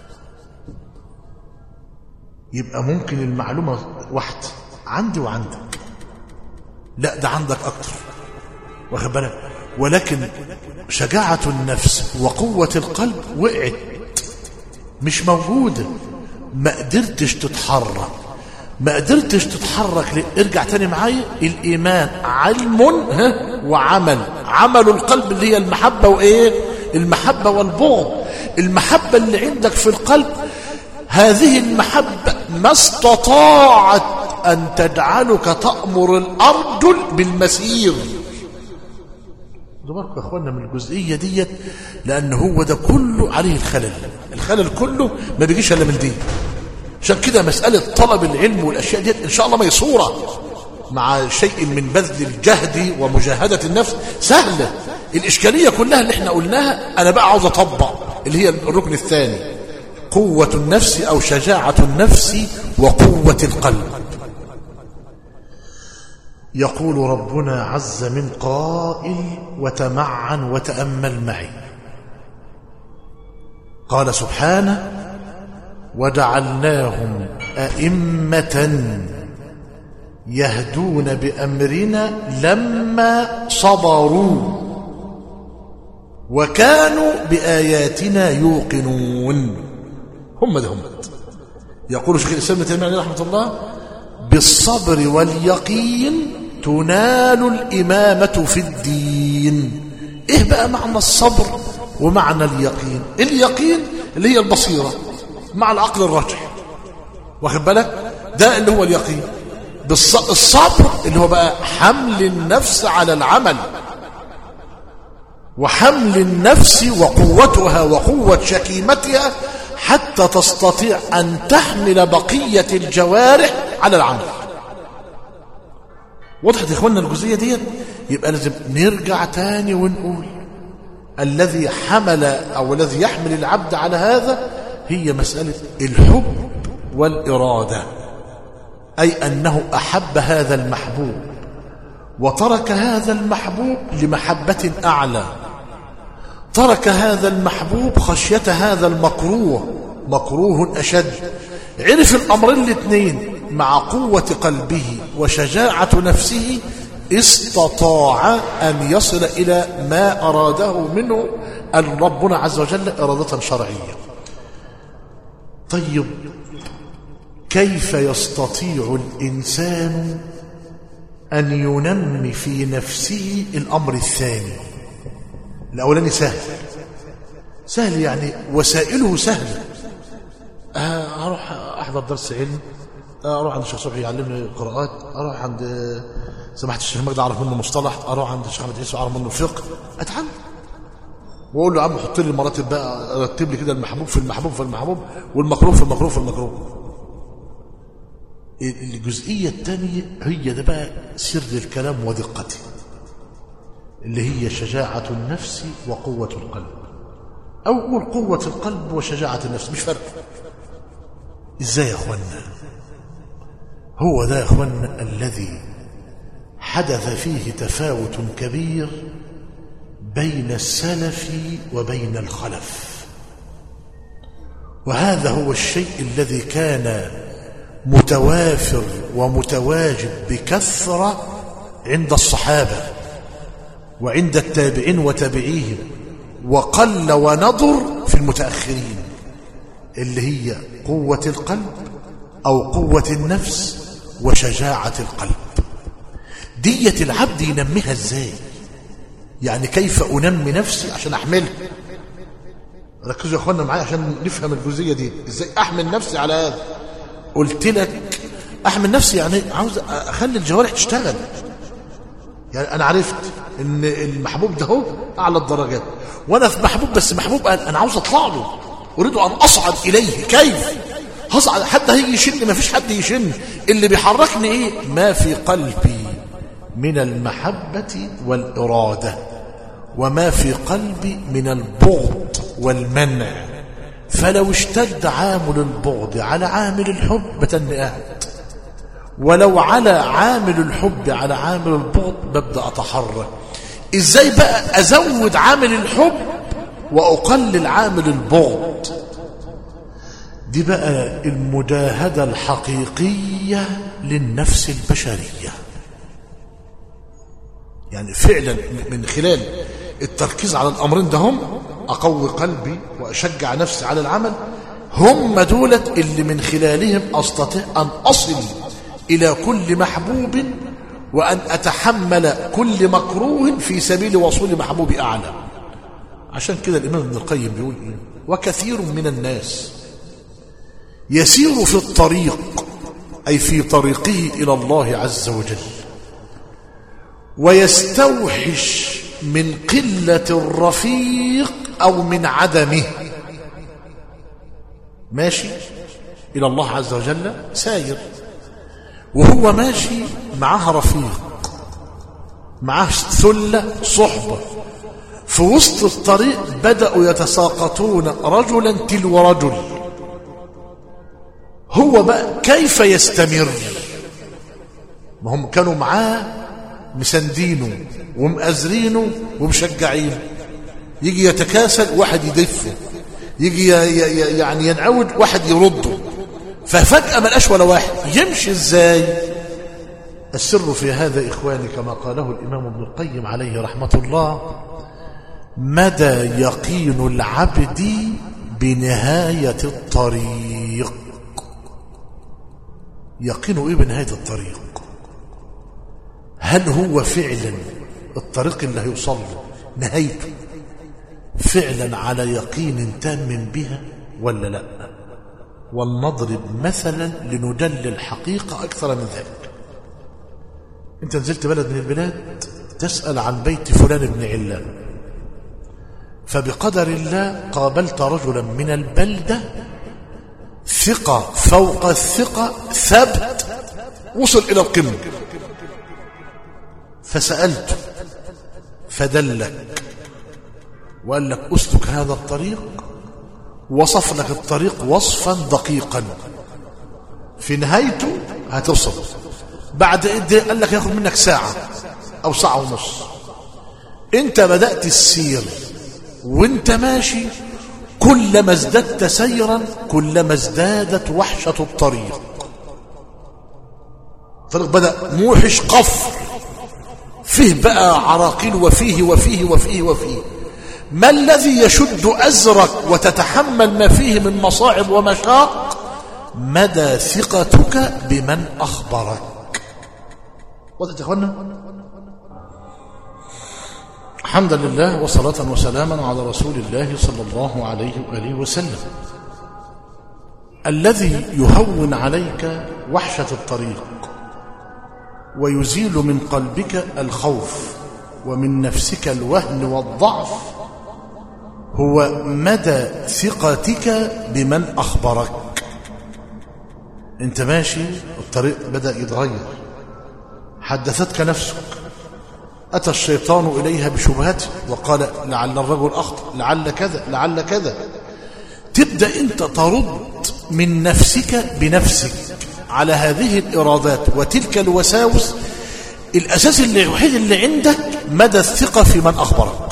يبقى ممكن المعلومة واحدة عندي وعندك لا ده عندك أكتر واخد بالك ولكن شجاعة النفس وقوة القلب وقعت مش موجودة ما قدرتش تتحرك ما قدرتش تتحرك ليه؟ ارجع تاني معايا الإيمان علم ها وعمل عمل القلب اللي هي المحبة وإيه المحبة والبغض المحبة اللي عندك في القلب هذه المحبة ما استطاعت أن تجعلك تأمر الأرجل بالمسير بالكم يا اخوانا من الجزئيه ديت لان هو ده كله عليه الخلل الخلل كله ما بيجيش الا من دي عشان كده مساله طلب العلم والاشياء ديت ان شاء الله ميسوره مع شيء من بذل الجهد ومجاهده النفس سهله الاشكاليه كلها اللي احنا قلناها انا بقى عاوز اطبق اللي هي الركن الثاني قوه النفس او شجاعه النفس وقوه القلب يقول ربنا عز من قائل وتمعن وتأمل معي قال سبحانه وجعلناهم أئمة يهدون بأمرنا لما صبروا وكانوا بآياتنا يوقنون هم ده هم يقول شيخ الإسلام ابن تيمية عليه رحمة الله بالصبر واليقين تنال الإمامة في الدين إيه بقى معنى الصبر ومعنى اليقين اليقين اللي هي البصيرة مع العقل الراجح واخد بالك ده اللي هو اليقين بالص... الصبر اللي هو بقى حمل النفس على العمل وحمل النفس وقوتها وقوة شكيمتها حتى تستطيع أن تحمل بقية الجوارح على العمل وضحت يا اخوانا الجزئيه ديت يبقى لازم نرجع تاني ونقول الذي حمل او الذي يحمل العبد على هذا هي مسألة الحب والإرادة أي أنه أحب هذا المحبوب وترك هذا المحبوب لمحبة أعلى ترك هذا المحبوب خشية هذا المكروه مكروه أشد عرف الأمرين الاثنين مع قوة قلبه وشجاعة نفسه استطاع أن يصل إلى ما أراده منه أن ربنا عز وجل إرادة شرعية طيب كيف يستطيع الإنسان أن ينمي في نفسه الأمر الثاني الأولاني سهل سهل يعني وسائله سهلة آه، أروح أحضر درس علم آه، أروح عند الشيخ صبحي يعلمني قراءات أروح عند سماحة الشيخ مجدي أعرف منه مصطلح أروح عند الشيخ أحمد عيسى أعرف منه الفقه أتعلم واقول له يا عم حط لي المراتب بقى رتب لي كده المحبوب في المحبوب في المحبوب والمكروه في المكروه في المكروه الجزئية الثانية هي ده بقى سر الكلام ودقته اللي هي شجاعة النفس وقوة القلب أو قول قوة القلب وشجاعة النفس مش فرق إزاي يا أخوانا هو ده يا أخوانا الذي حدث فيه تفاوت كبير بين السلف وبين الخلف وهذا هو الشيء الذي كان متوافر ومتواجد بكثرة عند الصحابة وعند التابعين وتابعيهم وقل ونضر في المتأخرين اللي هي قوة القلب أو قوة النفس وشجاعة القلب دية العبد ينميها ازاي يعني كيف أنمي نفسي عشان أحملها ركزوا يا أخوانا معايا عشان نفهم الجزئية دي ازاي أحمل نفسي على هذا قلت لك احمل نفسي يعني عاوز اخلي الجوارح تشتغل يعني انا عرفت ان المحبوب ده هو اعلى الدرجات وانا في محبوب بس محبوب قال انا عاوز اطلع له اريد ان اصعد اليه كيف هصعد حد هيجي يشن ما فيش حد يشن اللي بيحركني ايه ما في قلبي من المحبة والإرادة وما في قلبي من البغض والمنع فلو اشتد عامل البغض على عامل الحب بتني قاعد ولو على عامل الحب على عامل البغض ببدأ أتحرك إزاي بقى أزود عامل الحب وأقلل عامل البغض دي بقى المجاهدة الحقيقية للنفس البشرية يعني فعلا من خلال التركيز على الأمرين ده هم أقوي قلبي وأشجع نفسي على العمل هم دولت اللي من خلالهم أستطيع أن أصل إلى كل محبوب وأن أتحمل كل مكروه في سبيل وصول محبوب أعلى عشان كده الإمام ابن القيم بيقول إيه وكثير من الناس يسير في الطريق أي في طريقه إلى الله عز وجل ويستوحش من قلة الرفيق أو من عدمه ماشي إلى الله عز وجل ساير وهو ماشي معاه رفيق معاه ثلة صحبة في وسط الطريق بدأوا يتساقطون رجلا تلو رجل هو بقى كيف يستمر ما هم كانوا معاه مساندينه ومأزرينه ومشجعينه يجي يتكاسل واحد يدفه يجي يعني ينعود واحد يرده ففجأة ما لقاش ولا واحد يمشي ازاي السر في هذا إخواني كما قاله الإمام ابن القيم عليه رحمة الله مدى يقين العبد بنهاية الطريق يقينه ايه بنهاية الطريق هل هو فعلا الطريق اللي هيوصل له نهايته فعلا على يقين تام بها ولا لا ولنضرب مثلا لندل الحقيقة أكثر من ذلك انت نزلت بلد من البلاد تسأل عن بيت فلان بن علان فبقدر الله قابلت رجلا من البلدة ثقة فوق الثقة ثبت وصل إلى القمة فسألته فدلك وقال لك أسلك هذا الطريق وصف لك الطريق وصفا دقيقا في نهايته هتوصل بعد قد إيه؟ قال لك ياخد منك ساعة أو ساعة ونص انت بدأت السير وانت ماشي كلما ازددت سيرا كلما ازدادت وحشة الطريق الطريق بدأ موحش قفر فيه بقى عراقيل وفيه وفيه وفيه وفيه ما الذي يشد أزرك وتتحمل ما فيه من مصاعب ومشاق مدى ثقتك بمن أخبرك وضعت يا أخوانا الحمد لله وصلاة وسلاما على رسول الله صلى الله عليه وآله وسلم الذي يهون عليك وحشة الطريق ويزيل من قلبك الخوف ومن نفسك الوهن والضعف هو مدى ثقتك بمن أخبرك انت ماشي الطريق بدأ يتغير حدثتك نفسك أتى الشيطان إليها بشبهته وقال لعل الرجل أخطأ لعل كذا لعل كذا تبدأ أنت ترد من نفسك بنفسك على هذه الإرادات وتلك الوساوس الأساس اللي الوحيد اللي عندك مدى الثقة في من أخبرك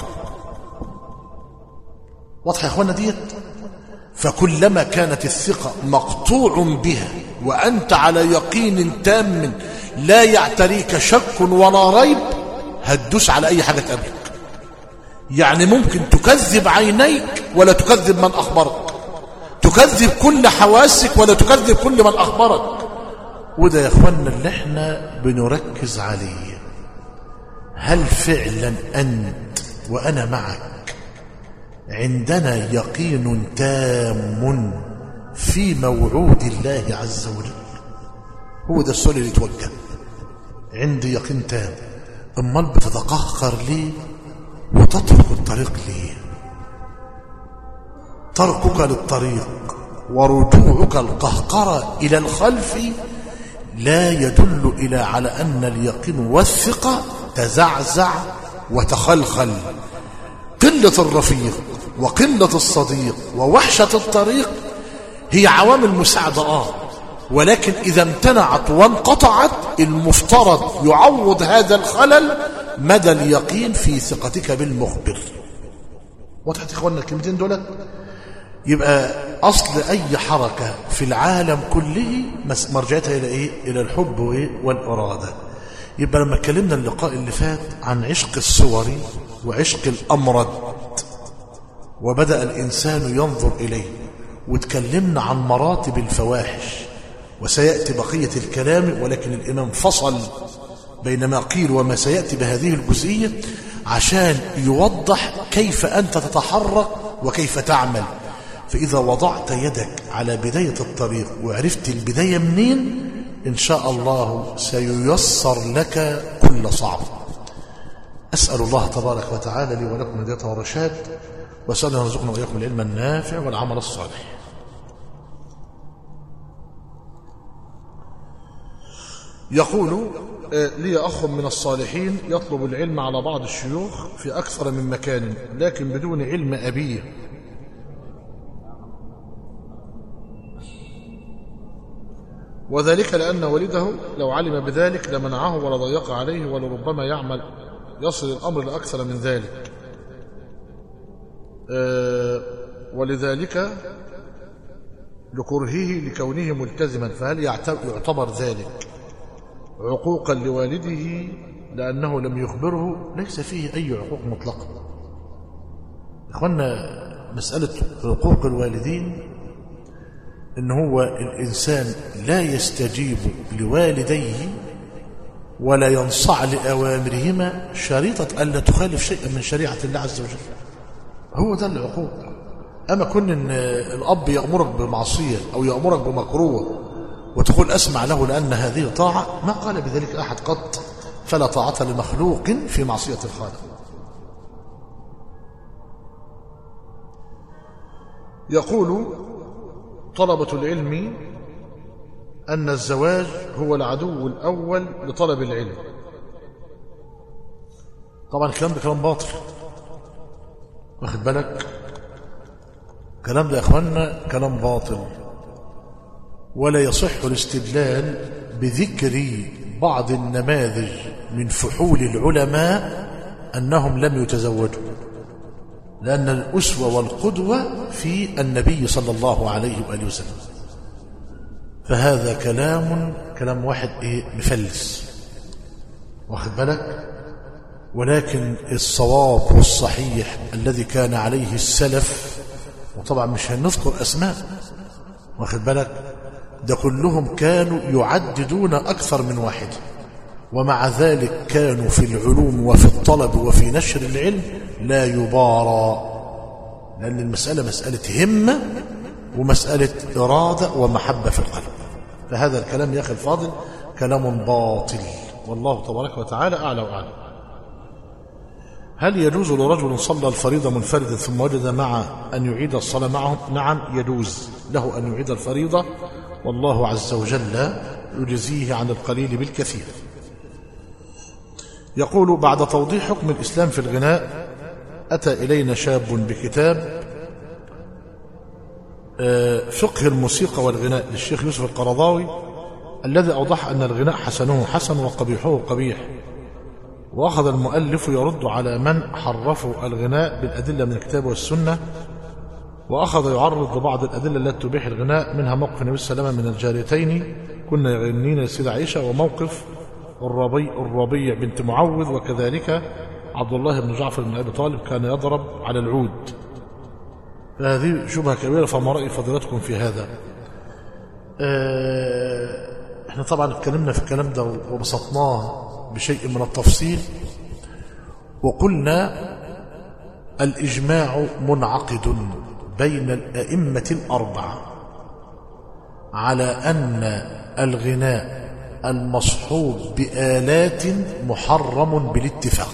واضح يا أخوانا ديت فكلما كانت الثقة مقطوع بها وأنت على يقين تام لا يعتريك شك ولا ريب هتدوس على أي حاجة تقابلك يعني ممكن تكذب عينيك ولا تكذب من أخبرك تكذب كل حواسك ولا تكذب كل من أخبرك وده يا اخوانا اللي احنا بنركز عليه هل فعلا أنت وأنا معك عندنا يقين تام في موعود الله عز وجل هو ده السؤال اللي يتوجه عندي يقين تام امال بتتقهقر ليه وتترك الطريق ليه تركك للطريق ورجوعك القهقرة إلى الخلف لا يدل إلى على أن اليقين والثقة تزعزع وتخلخل قلة الرفيق وقلة الصديق ووحشة الطريق هي عوامل مساعدة آه ولكن إذا امتنعت وانقطعت المفترض يعوض هذا الخلل مدى اليقين في ثقتك بالمخبر وضحت إخواننا الكلمتين دولت يبقى أصل أي حركة في العالم كله مرجعتها إلى إيه؟ إلى الحب وإيه؟ والإرادة يبقى لما اتكلمنا اللقاء اللي فات عن عشق الصور وعشق الأمرد وبدأ الإنسان ينظر إليه وتكلمنا عن مراتب الفواحش وسيأتي بقية الكلام ولكن الإمام فصل بين ما قيل وما سيأتي بهذه الجزئية عشان يوضح كيف أنت تتحرك وكيف تعمل فإذا وضعت يدك على بداية الطريق وعرفت البداية منين إن شاء الله سييسر لك كل صعب أسأل الله تبارك وتعالى لي ولكم هداية ورشاد وأسأل أن يرزقنا وإياكم العلم النافع والعمل الصالح يقول لي أخ من الصالحين يطلب العلم على بعض الشيوخ في أكثر من مكان لكن بدون علم أبيه وذلك لأن والده لو علم بذلك لمنعه ولا ضيق عليه ولربما يعمل يصل الأمر لأكثر من ذلك ولذلك لكرهه لكونه ملتزما فهل يعتبر ذلك عقوقا لوالده لأنه لم يخبره ليس فيه أي عقوق مطلقة أخوانا مسألة عقوق الوالدين إن هو الإنسان لا يستجيب لوالديه ولا ينصع لأوامرهما شريطة ألا تخالف شيئا من شريعة الله عز وجل هو ده العقوق أما كن إن الأب يأمرك بمعصية أو يأمرك بمكروه وتقول أسمع له لأن هذه طاعة ما قال بذلك أحد قط فلا طاعة لمخلوق في معصية الخالق يقول طلبة العلم أن الزواج هو العدو الأول لطلب العلم طبعا الكلام ده كلام باطل واخد بالك الكلام ده يا اخوانا كلام باطل ولا يصح الاستدلال بذكر بعض النماذج من فحول العلماء أنهم لم يتزوجوا لأن الأسوة والقدوة في النبي صلى الله عليه وآله وسلم فهذا كلام كلام واحد إيه مفلس واخد بالك ولكن الصواب والصحيح الذي كان عليه السلف وطبعا مش هنذكر أسماء واخد بالك ده كلهم كانوا يعددون أكثر من واحد ومع ذلك كانوا في العلوم وفي الطلب وفي نشر العلم لا يبارى لأن المسألة مسألة همة ومسألة إرادة ومحبة في القلب فهذا الكلام يا أخي الفاضل كلام باطل والله تبارك وتعالى أعلى وأعلم هل يجوز لرجل صلى الفريضة منفردا ثم وجد مع أن يعيد الصلاة معهم نعم يجوز له أن يعيد الفريضة والله عز وجل يجزيه عن القليل بالكثير يقول بعد توضيح حكم الإسلام في الغناء أتى إلينا شاب بكتاب فقه الموسيقى والغناء للشيخ يوسف القرضاوي الذي أوضح أن الغناء حسنه حسن وقبيحه قبيح وأخذ المؤلف يرد على من حرفوا الغناء بالأدلة من الكتاب والسنة وأخذ يعرض لبعض الأدلة التي تبيح الغناء منها موقف النبي صلى الله عليه وسلم من الجاريتين كنا يغنين للسيدة عائشة وموقف الربيع, الربيع بنت معوذ وكذلك عبد الله بن جعفر بن أبي طالب كان يضرب على العود فهذه شبهة كبيرة فما رأي فضيلتكم في هذا اه احنا طبعا اتكلمنا في الكلام ده وبسطناه بشيء من التفصيل وقلنا الإجماع منعقد بين الأئمة الأربعة على أن الغناء المصحوب بآلات محرم بالاتفاق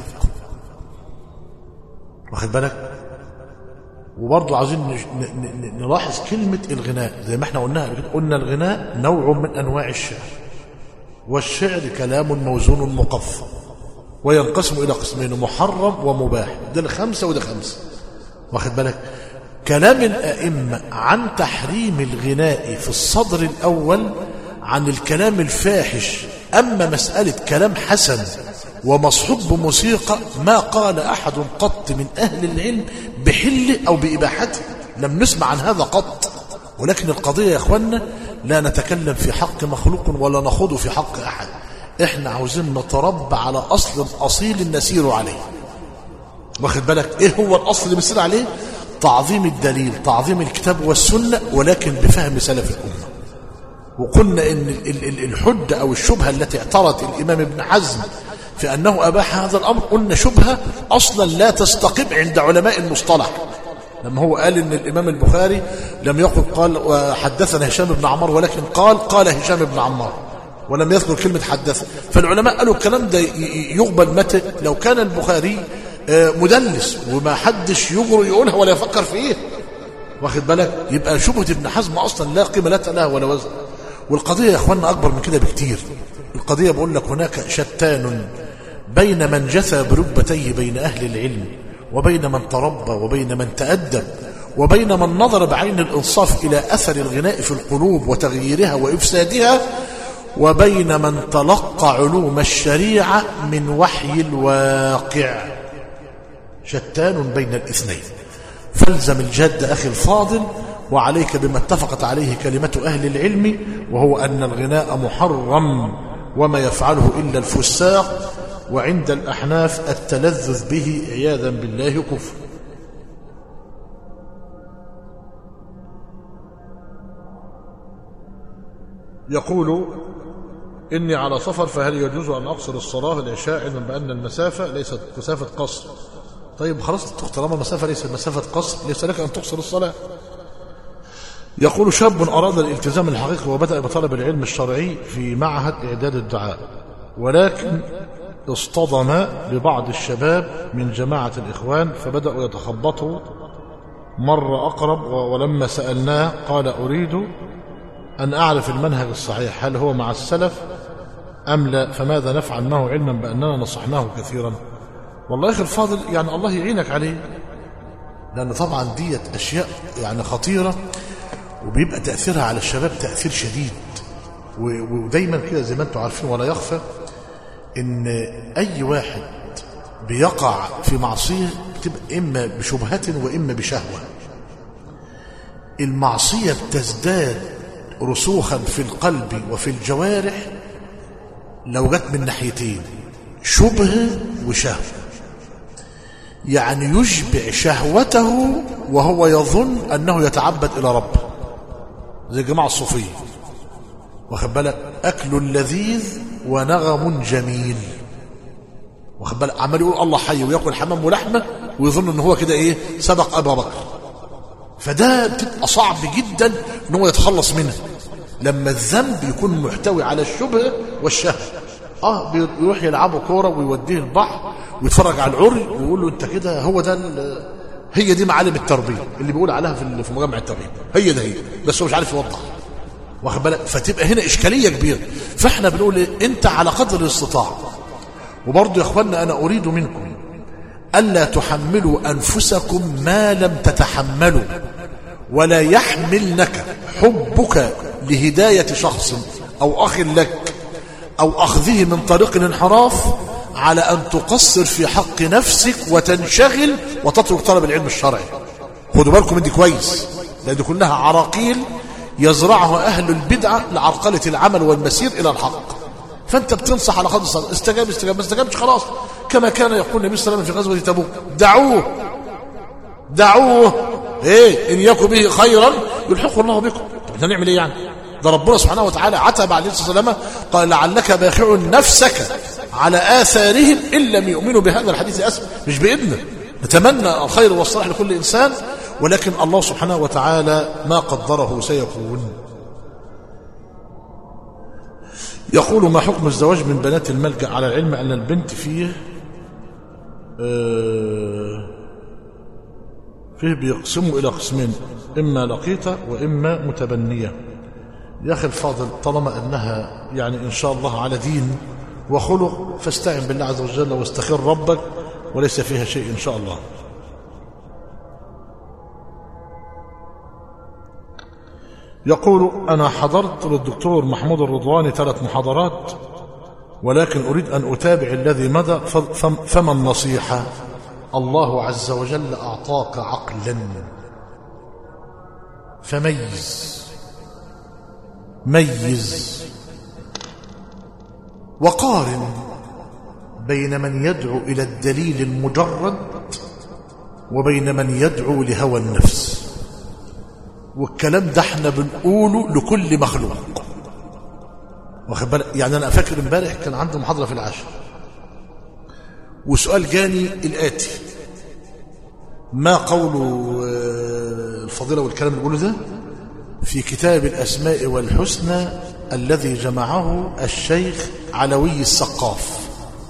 واخد بالك وبرضه عايزين نلاحظ كلمة الغناء زي ما احنا قلناها قلنا الغناء نوع من أنواع الشعر والشعر كلام موزون مقفى وينقسم إلى قسمين محرم ومباح ده الخمسة وده خمسة واخد بالك كلام الأئمة عن تحريم الغناء في الصدر الأول عن الكلام الفاحش أما مسألة كلام حسن ومصحوب بموسيقى ما قال أحد قط من أهل العلم بحل أو بإباحته لم نسمع عن هذا قط ولكن القضية يا أخوانا لا نتكلم في حق مخلوق ولا نخوض في حق أحد احنا عاوزين نتربى على أصل أصيل نسير عليه واخد بالك ايه هو الأصل اللي بنسير عليه تعظيم الدليل تعظيم الكتاب والسنة ولكن بفهم سلف الأمة وقلنا ان الحجة او الشبهة التي اعترت الامام ابن حزم في انه اباح هذا الامر قلنا شبهة اصلا لا تستقيم عند علماء المصطلح لما هو قال ان الامام البخاري لم يقل قال حدثنا هشام بن عمار ولكن قال قال هشام بن عمار ولم يذكر كلمة حدث فالعلماء قالوا الكلام ده يقبل متى لو كان البخاري مدلس وما حدش يجر يقولها ولا يفكر فيه واخد بالك يبقى شبهة ابن حزم اصلا لا قيمة لها ولا وزن والقضية يا اخوانا اكبر من كده بكتير القضية بقول لك هناك شتان بين من جثى بركبتيه بين اهل العلم وبين من تربى وبين من تأدب وبين من نظر بعين الإنصاف إلى أثر الغناء في القلوب وتغييرها وإفسادها وبين من تلقى علوم الشريعة من وحي الواقع شتان بين الاثنين فالزم الجد أخي الفاضل وعليك بما اتفقت عليه كلمة أهل العلم وهو أن الغناء محرم وما يفعله إلا الفساق وعند الأحناف التلذذ به عياذا بالله كفر يقول إني على سفر فهل يجوز أن أقصر الصلاة العشاء علما بأن المسافة ليست مسافة قصر طيب خلاص طالما المسافة ليست مسافة قصر ليس لك أن تقصر الصلاة يقول شاب أراد الالتزام الحقيقي وبدأ بطلب العلم الشرعي في معهد إعداد الدعاء ولكن اصطدم ببعض الشباب من جماعة الإخوان فبدأوا يتخبطوا مرة أقرب ولما سألناه قال أريد أن أعرف المنهج الصحيح هل هو مع السلف أم لا فماذا نفعل معه علما بأننا نصحناه كثيرا والله يا أخي الفاضل يعني الله يعينك عليه لأن طبعا ديت أشياء يعني خطيرة وبيبقى تأثيرها على الشباب تأثير شديد و- ودايما كده زي ما انتم عارفين ولا يخفى ان اي واحد بيقع في معصية بتبقى اما بشبهة واما بشهوة المعصية بتزداد رسوخا في القلب وفي الجوارح لو جت من ناحيتين شبهة وشهوة يعني يشبع شهوته وهو يظن أنه يتعبد إلى ربه زي الجماعة الصوفية واخد بالك أكل لذيذ ونغم جميل واخد بالك عمال يقول الله حي وياكل حمام ولحمة ويظن ان هو كده ايه سبق ابا بكر فده بتبقى صعب جدا ان هو يتخلص منها لما الذنب يكون محتوي على الشبهه والشهوه اه بيروح يلعبوا كوره ويوديه البحر ويتفرج على العري ويقول له انت كده هو ده ال- هي دي معالم التربيه اللي بيقول عليها في ال- في مجمع التوحيد هي ده هي بس هو مش عارف يوضح واخد بالك فتبقى هنا اشكاليه كبيره فاحنا بنقول إيه؟ انت على قدر الاستطاعه وبرضه يا اخوانا انا اريد منكم الا تحملوا انفسكم ما لم تتحملوا ولا يحملنك حبك لهدايه شخص او اخ لك او اخذه من طريق الانحراف على ان تقصر في حق نفسك وتنشغل وتترك طلب العلم الشرعي خدوا بالكم من دي كويس لان دي كلها عراقيل يزرعها اهل البدعه لعرقله العمل والمسير الى الحق فانت بتنصح على قدر الصدق استجاب استجاب ما استجابش خلاص كما كان يقول النبي صلى الله عليه وسلم في غزوه تبوك دعوه دعوه ايه ان يكن به خيرا يلحقه الله بكم طب احنا نعمل ايه يعني ده ربنا سبحانه وتعالى عتب عليه الصلاه والسلام قال لعلك باخع نفسك على اثارهم ان لم يؤمنوا بهذا الحديث اسف مش باذنه نتمنى الخير والصلاح لكل انسان ولكن الله سبحانه وتعالى ما قدره سيكون يقول ما حكم الزواج من بنات الملجأ على العلم أن البنت فيه آه، فيه بيقسموا إلى قسمين إما لقيطة وإما متبنية يا أخي الفاضل طالما أنها يعني إن شاء الله على دين وخلق فاستعن بالله عز وجل واستخير ربك وليس فيها شيء إن شاء الله يقول أنا حضرت للدكتور محمود الرضواني ثلاث محاضرات ولكن أريد أن أتابع الذي مدى ف- فم- فما النصيحة الله عز وجل أعطاك عقلا فميز ميز وقارن بين من يدعو إلى الدليل المجرد وبين من يدعو لهوى النفس والكلام ده احنا بنقوله لكل مخلوق واخد بالك يعني انا فاكر امبارح كان عندي محاضره في العاشر وسؤال جاني الاتي ما قول آه، الفضيله والكلام اللي بيقوله ده في كتاب الاسماء والحسنى الذي جمعه الشيخ علوي السقاف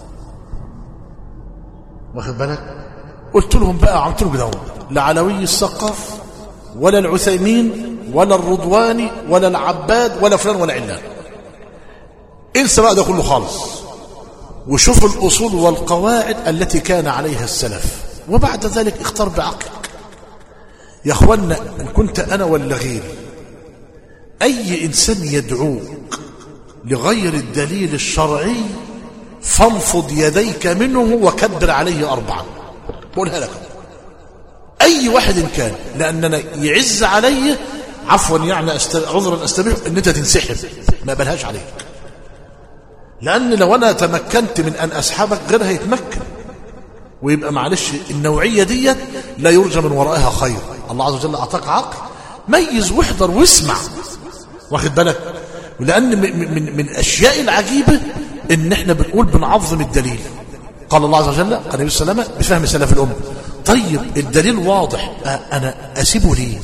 واخد بالك قلت لهم بقى عملت له كده لا علوي السقاف ولا العثيمين ولا الرضواني ولا العباد ولا فلان ولا علان انسى بقى ده كله خالص وشوف الأصول والقواعد التي كان عليها السلف وبعد ذلك اختار بعقلك يا اخوانا ان كنت انا ولا غيري اي انسان يدعوك لغير الدليل الشرعي فانفض يديك منه وكبر عليه اربعا بقولها لك اي واحد إن كان لاننا يعز علي عفوا يعني أست... عذرا استبيح ان انت تنسحب ما بلهاش عليك لان لو انا تمكنت من ان اسحبك غيرها يتمكن ويبقى معلش النوعيه ديت لا يرجى من ورائها خير الله عز وجل اعطاك عقل ميز واحضر واسمع واخد بالك لان من, من, من الاشياء العجيبه ان احنا بنقول بنعظم الدليل قال الله عز وجل قال النبي صلى الله عليه وسلم بفهم سلف الامه طيب الدليل واضح أ- انا اسيبه ليه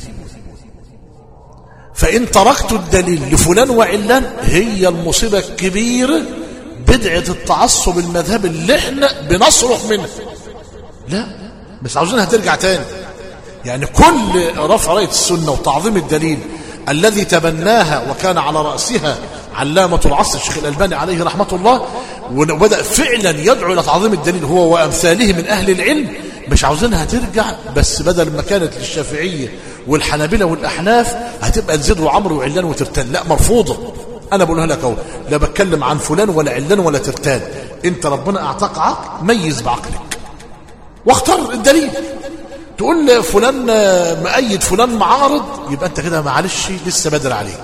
فان تركت الدليل لفلان وعلان هي المصيبه الكبيره بدعه التعصب المذهبي اللي احنا بنصرخ منها لا بس عاوزينها ترجع تاني يعني كل رفع رايه السنه وتعظيم الدليل الذي تبناها وكان على راسها علامه العصر الشيخ الالباني عليه رحمه الله وبدا فعلا يدعو الى تعظيم الدليل هو وامثاله من اهل العلم مش عاوزينها ترجع بس بدل ما كانت للشافعية والحنابلة والأحناف هتبقى تزيد وعمرو وعلان وترتان لا مرفوضة أنا بقولها لك أهو لا بتكلم عن فلان ولا علان ولا ترتان أنت ربنا أعطاك عقل ميز بعقلك واختار الدليل تقول فلان مأيد فلان معارض يبقى أنت كده معلش لسه بدر عليك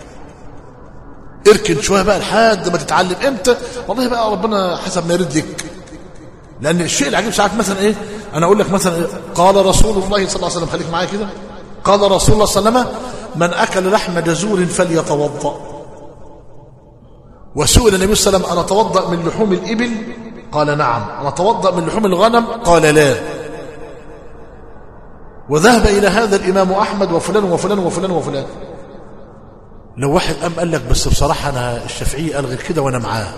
اركن شوية بقى لحد ما تتعلم امتى والله بقى ربنا حسب ما يرد لك لان الشيء العجيب ساعات مثلا ايه انا اقول لك مثلا إيه؟ قال رسول الله صلى الله عليه وسلم خليك معايا كده قال رسول الله صلى الله عليه وسلم من اكل لحم جزور فليتوضا وسئل النبي صلى الله عليه وسلم انا اتوضا من لحوم الابل قال نعم انا اتوضا من لحوم الغنم قال لا وذهب الى هذا الامام احمد وفلان وفلان وفلان وفلان لو واحد قام قال لك بس بصراحه انا الشافعيه قال غير كده وانا معاه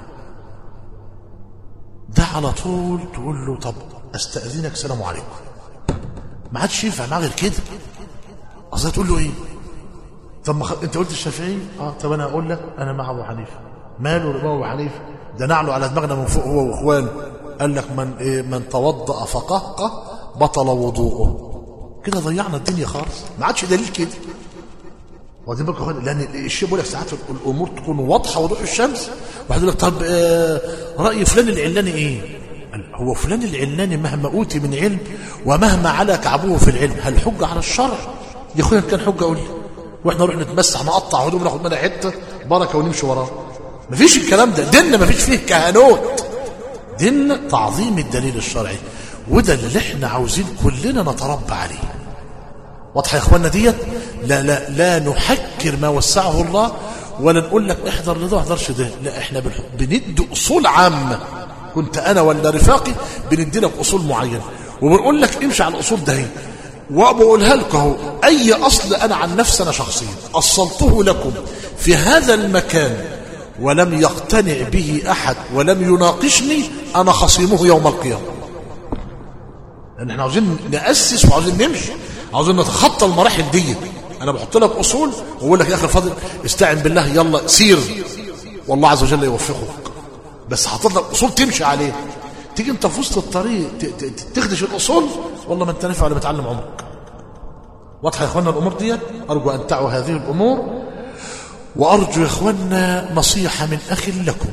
ده على طول تقول له طب استاذنك سلام عليكم ما عادش ينفع معاه غير كده اصل تقول له ايه طب ما خ... انت قلت الشافعي اه طب انا اقول لك انا مع ابو حنيفه ماله الامام ابو حنيفه ده نعله على دماغنا من فوق هو واخوانه قال لك من إيه من توضا فقهقه بطل وضوءه كده ضيعنا الدنيا خالص ما عادش دليل كده واخدين بالكم يا اخوان لان الشيء بيقول لك ساعات الامور تكون واضحه وضوح الشمس واحد يقول لك طب آه راي فلان العلاني ايه؟ قال هو فلان العلاني مهما اوتي من علم ومهما على كعبه في العلم هل حجه على الشرع؟ يا اخويا كان حجه قول لي واحنا نروح نتمسح نقطع هدوم ناخد منها حته بركه ونمشي وراه مفيش الكلام ده ديننا مفيش فيه كهنوت ديننا تعظيم الدليل الشرعي وده اللي احنا عاوزين كلنا نتربى عليه واضحه يا اخواننا ديت لا لا لا نحكر ما وسعه الله ولا نقول لك احضر لده احضرش ده لا احنا بنح- بندي اصول عامه كنت انا ولا رفاقي بندي لك اصول معينه وبنقول لك امشي على الاصول ده وبقولها لكم اهو اي اصل انا عن نفسي انا شخصيا اصلته لكم في هذا المكان ولم يقتنع به احد ولم يناقشني انا خصيمه يوم القيامه لان احنا عاوزين ناسس وعاوزين نمشي عاوزين نتخطى المراحل دي انا بحط لك اصول واقول لك يا اخي الفاضل استعن بالله يلا سير والله عز وجل يوفقك بس حاطط لك اصول تمشي عليه تيجي انت في وسط الطريق ت- ت- ت- تخدش الاصول والله ما انت نافع ولا بتعلم عمرك واضحه يا اخوانا الامور ديت ارجو ان تعوا هذه الامور وارجو يا اخوانا نصيحه من اخ لكم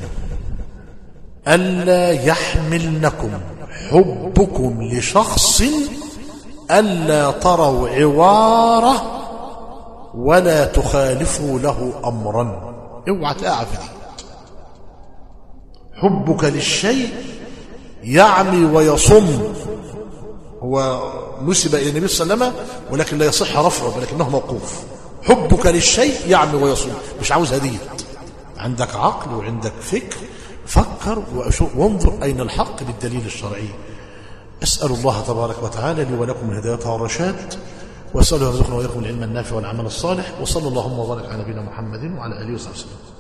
الا يحملنكم حبكم لشخص الا تروا عواره ولا تخالفوا له امرا اوعى تقع في دي حبك للشيء يعمي ويصم هو نسب الى النبي صلى الله عليه وسلم ولكن لا يصح رفعه ولكنه موقوف حبك للشيء يعمي ويصم مش عاوز هديه عندك عقل وعندك فكر فكر وأشو- وانظر اين الحق بالدليل الشرعي اسال الله تبارك وتعالى لي ولكم الهدايه والرشاد واساله يرزقنا واياكم العلم النافع والعمل الصالح وصلى اللهم وبارك على نبينا محمد وعلى اله وصحبه وسلم